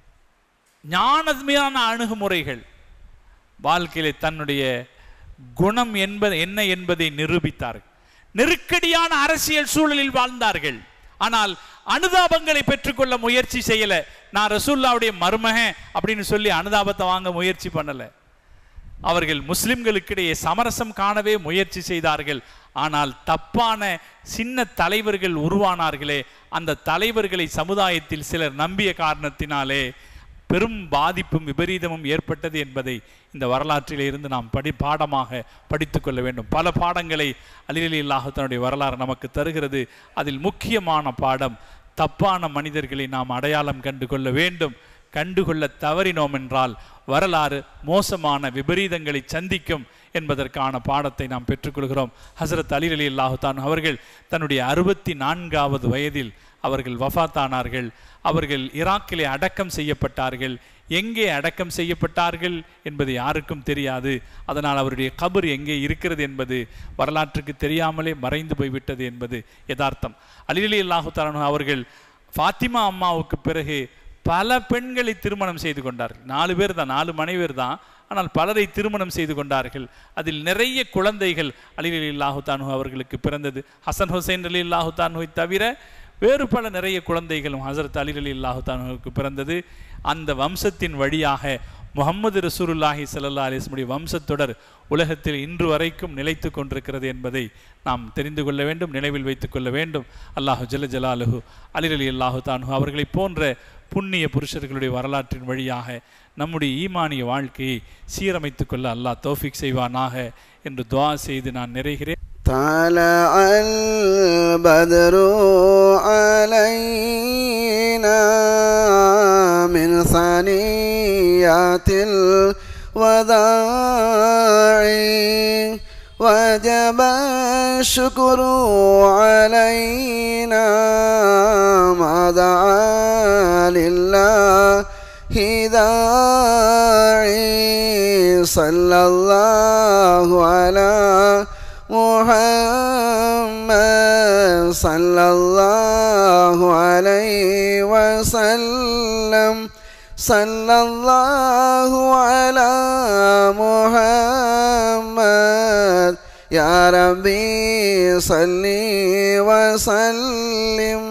ஞானமையான அணுகுமுறைகள் வாழ்க்கையிலே தன்னுடைய குணம் என்பது என்ன என்பதை நிரூபித்தார்கள் நெருக்கடியான அரசியல் சூழலில் வாழ்ந்தார்கள் ஆனால் அனுதாபங்களை பெற்றுக்கொள்ள முயற்சி செய்யல நான் ரசூல்லாவுடைய மருமகன் அப்படின்னு சொல்லி அனுதாபத்தை வாங்க முயற்சி பண்ணல அவர்கள் முஸ்லிம்களுக்கிடையே சமரசம் காணவே முயற்சி செய்தார்கள் ஆனால் தப்பான சின்ன தலைவர்கள் உருவானார்களே அந்த தலைவர்களை சமுதாயத்தில் சிலர் நம்பிய காரணத்தினாலே பெரும் பாதிப்பும் விபரீதமும் ஏற்பட்டது என்பதை இந்த வரலாற்றிலே இருந்து நாம் படி பாடமாக படித்துக் கொள்ள வேண்டும் பல பாடங்களை அலிலி அல்லாஹத்தனுடைய வரலாறு நமக்கு தருகிறது அதில் முக்கியமான பாடம் தப்பான மனிதர்களை நாம் அடையாளம் கண்டு கொள்ள வேண்டும் கண்டுகொள்ள தவறினோம் என்றால் வரலாறு மோசமான விபரீதங்களை சந்திக்கும் என்பதற்கான பாடத்தை நாம் பெற்றுக்கொள்கிறோம் ஹசரத் அலி அலி அல்லாஹுதான் அவர்கள் தன்னுடைய அறுபத்தி நான்காவது வயதில் அவர்கள் வஃபாத்தானார்கள் அவர்கள் ஈராக்கிலே அடக்கம் செய்யப்பட்டார்கள் எங்கே அடக்கம் செய்யப்பட்டார்கள் என்பது யாருக்கும் தெரியாது அதனால் அவருடைய கபர் எங்கே இருக்கிறது என்பது வரலாற்றுக்கு தெரியாமலே மறைந்து போய்விட்டது என்பது யதார்த்தம் அலி அலி அல்லாஹு அவர்கள் ஃபாத்திமா அம்மாவுக்கு பிறகு பல பெண்களை திருமணம் செய்து கொண்டார்கள் நாலு பேர் தான் நாலு மனைவர் தான் ஆனால் பலரை திருமணம் செய்து கொண்டார்கள் அதில் நிறைய குழந்தைகள் அலி அலி அல்லாஹு தானு அவர்களுக்கு பிறந்தது ஹசன் ஹுசைன் அலி அல்லாஹு தானுவை தவிர வேறு பல நிறைய குழந்தைகளும் ஹசரத் அலி அலி அல்லாஹு தானுவுக்கு பிறந்தது அந்த வம்சத்தின் வழியாக முகமது ரசூலுல்லாஹி ஸல்லல்லாஹு அலைஹி வஸல்லம் வம்சத்தொடர் உலகத்தில் இன்று வரைக்கும் நிலைத்து கொண்டிருக்கிறது என்பதை நாம் தெரிந்து கொள்ள வேண்டும் நினைவில் வைத்துக் கொள்ள வேண்டும் அல்லாஹு ஜல்ல ஜலாலுஹு அலி அலி அல்லாஹு தானு அவர்களைப் போன்ற புண்ணிய புருஷர்களுடைய வரலாற்றின் வழியாக நம்முடைய ஈமானிய வாழ்க்கையை சீரமைத்துக் கொள்ள அல்லாஹ் தௌஃபிக் செய்வானாக என்று துஆ செய்து நான் நிறைகிறேன் طلع البدر علينا من ثنيات الوداع وجب الشكر علينا ما دعا لله داعي صلى الله على محمد صلى الله عليه وسلم صلى الله على محمد يا ربي صل وسلم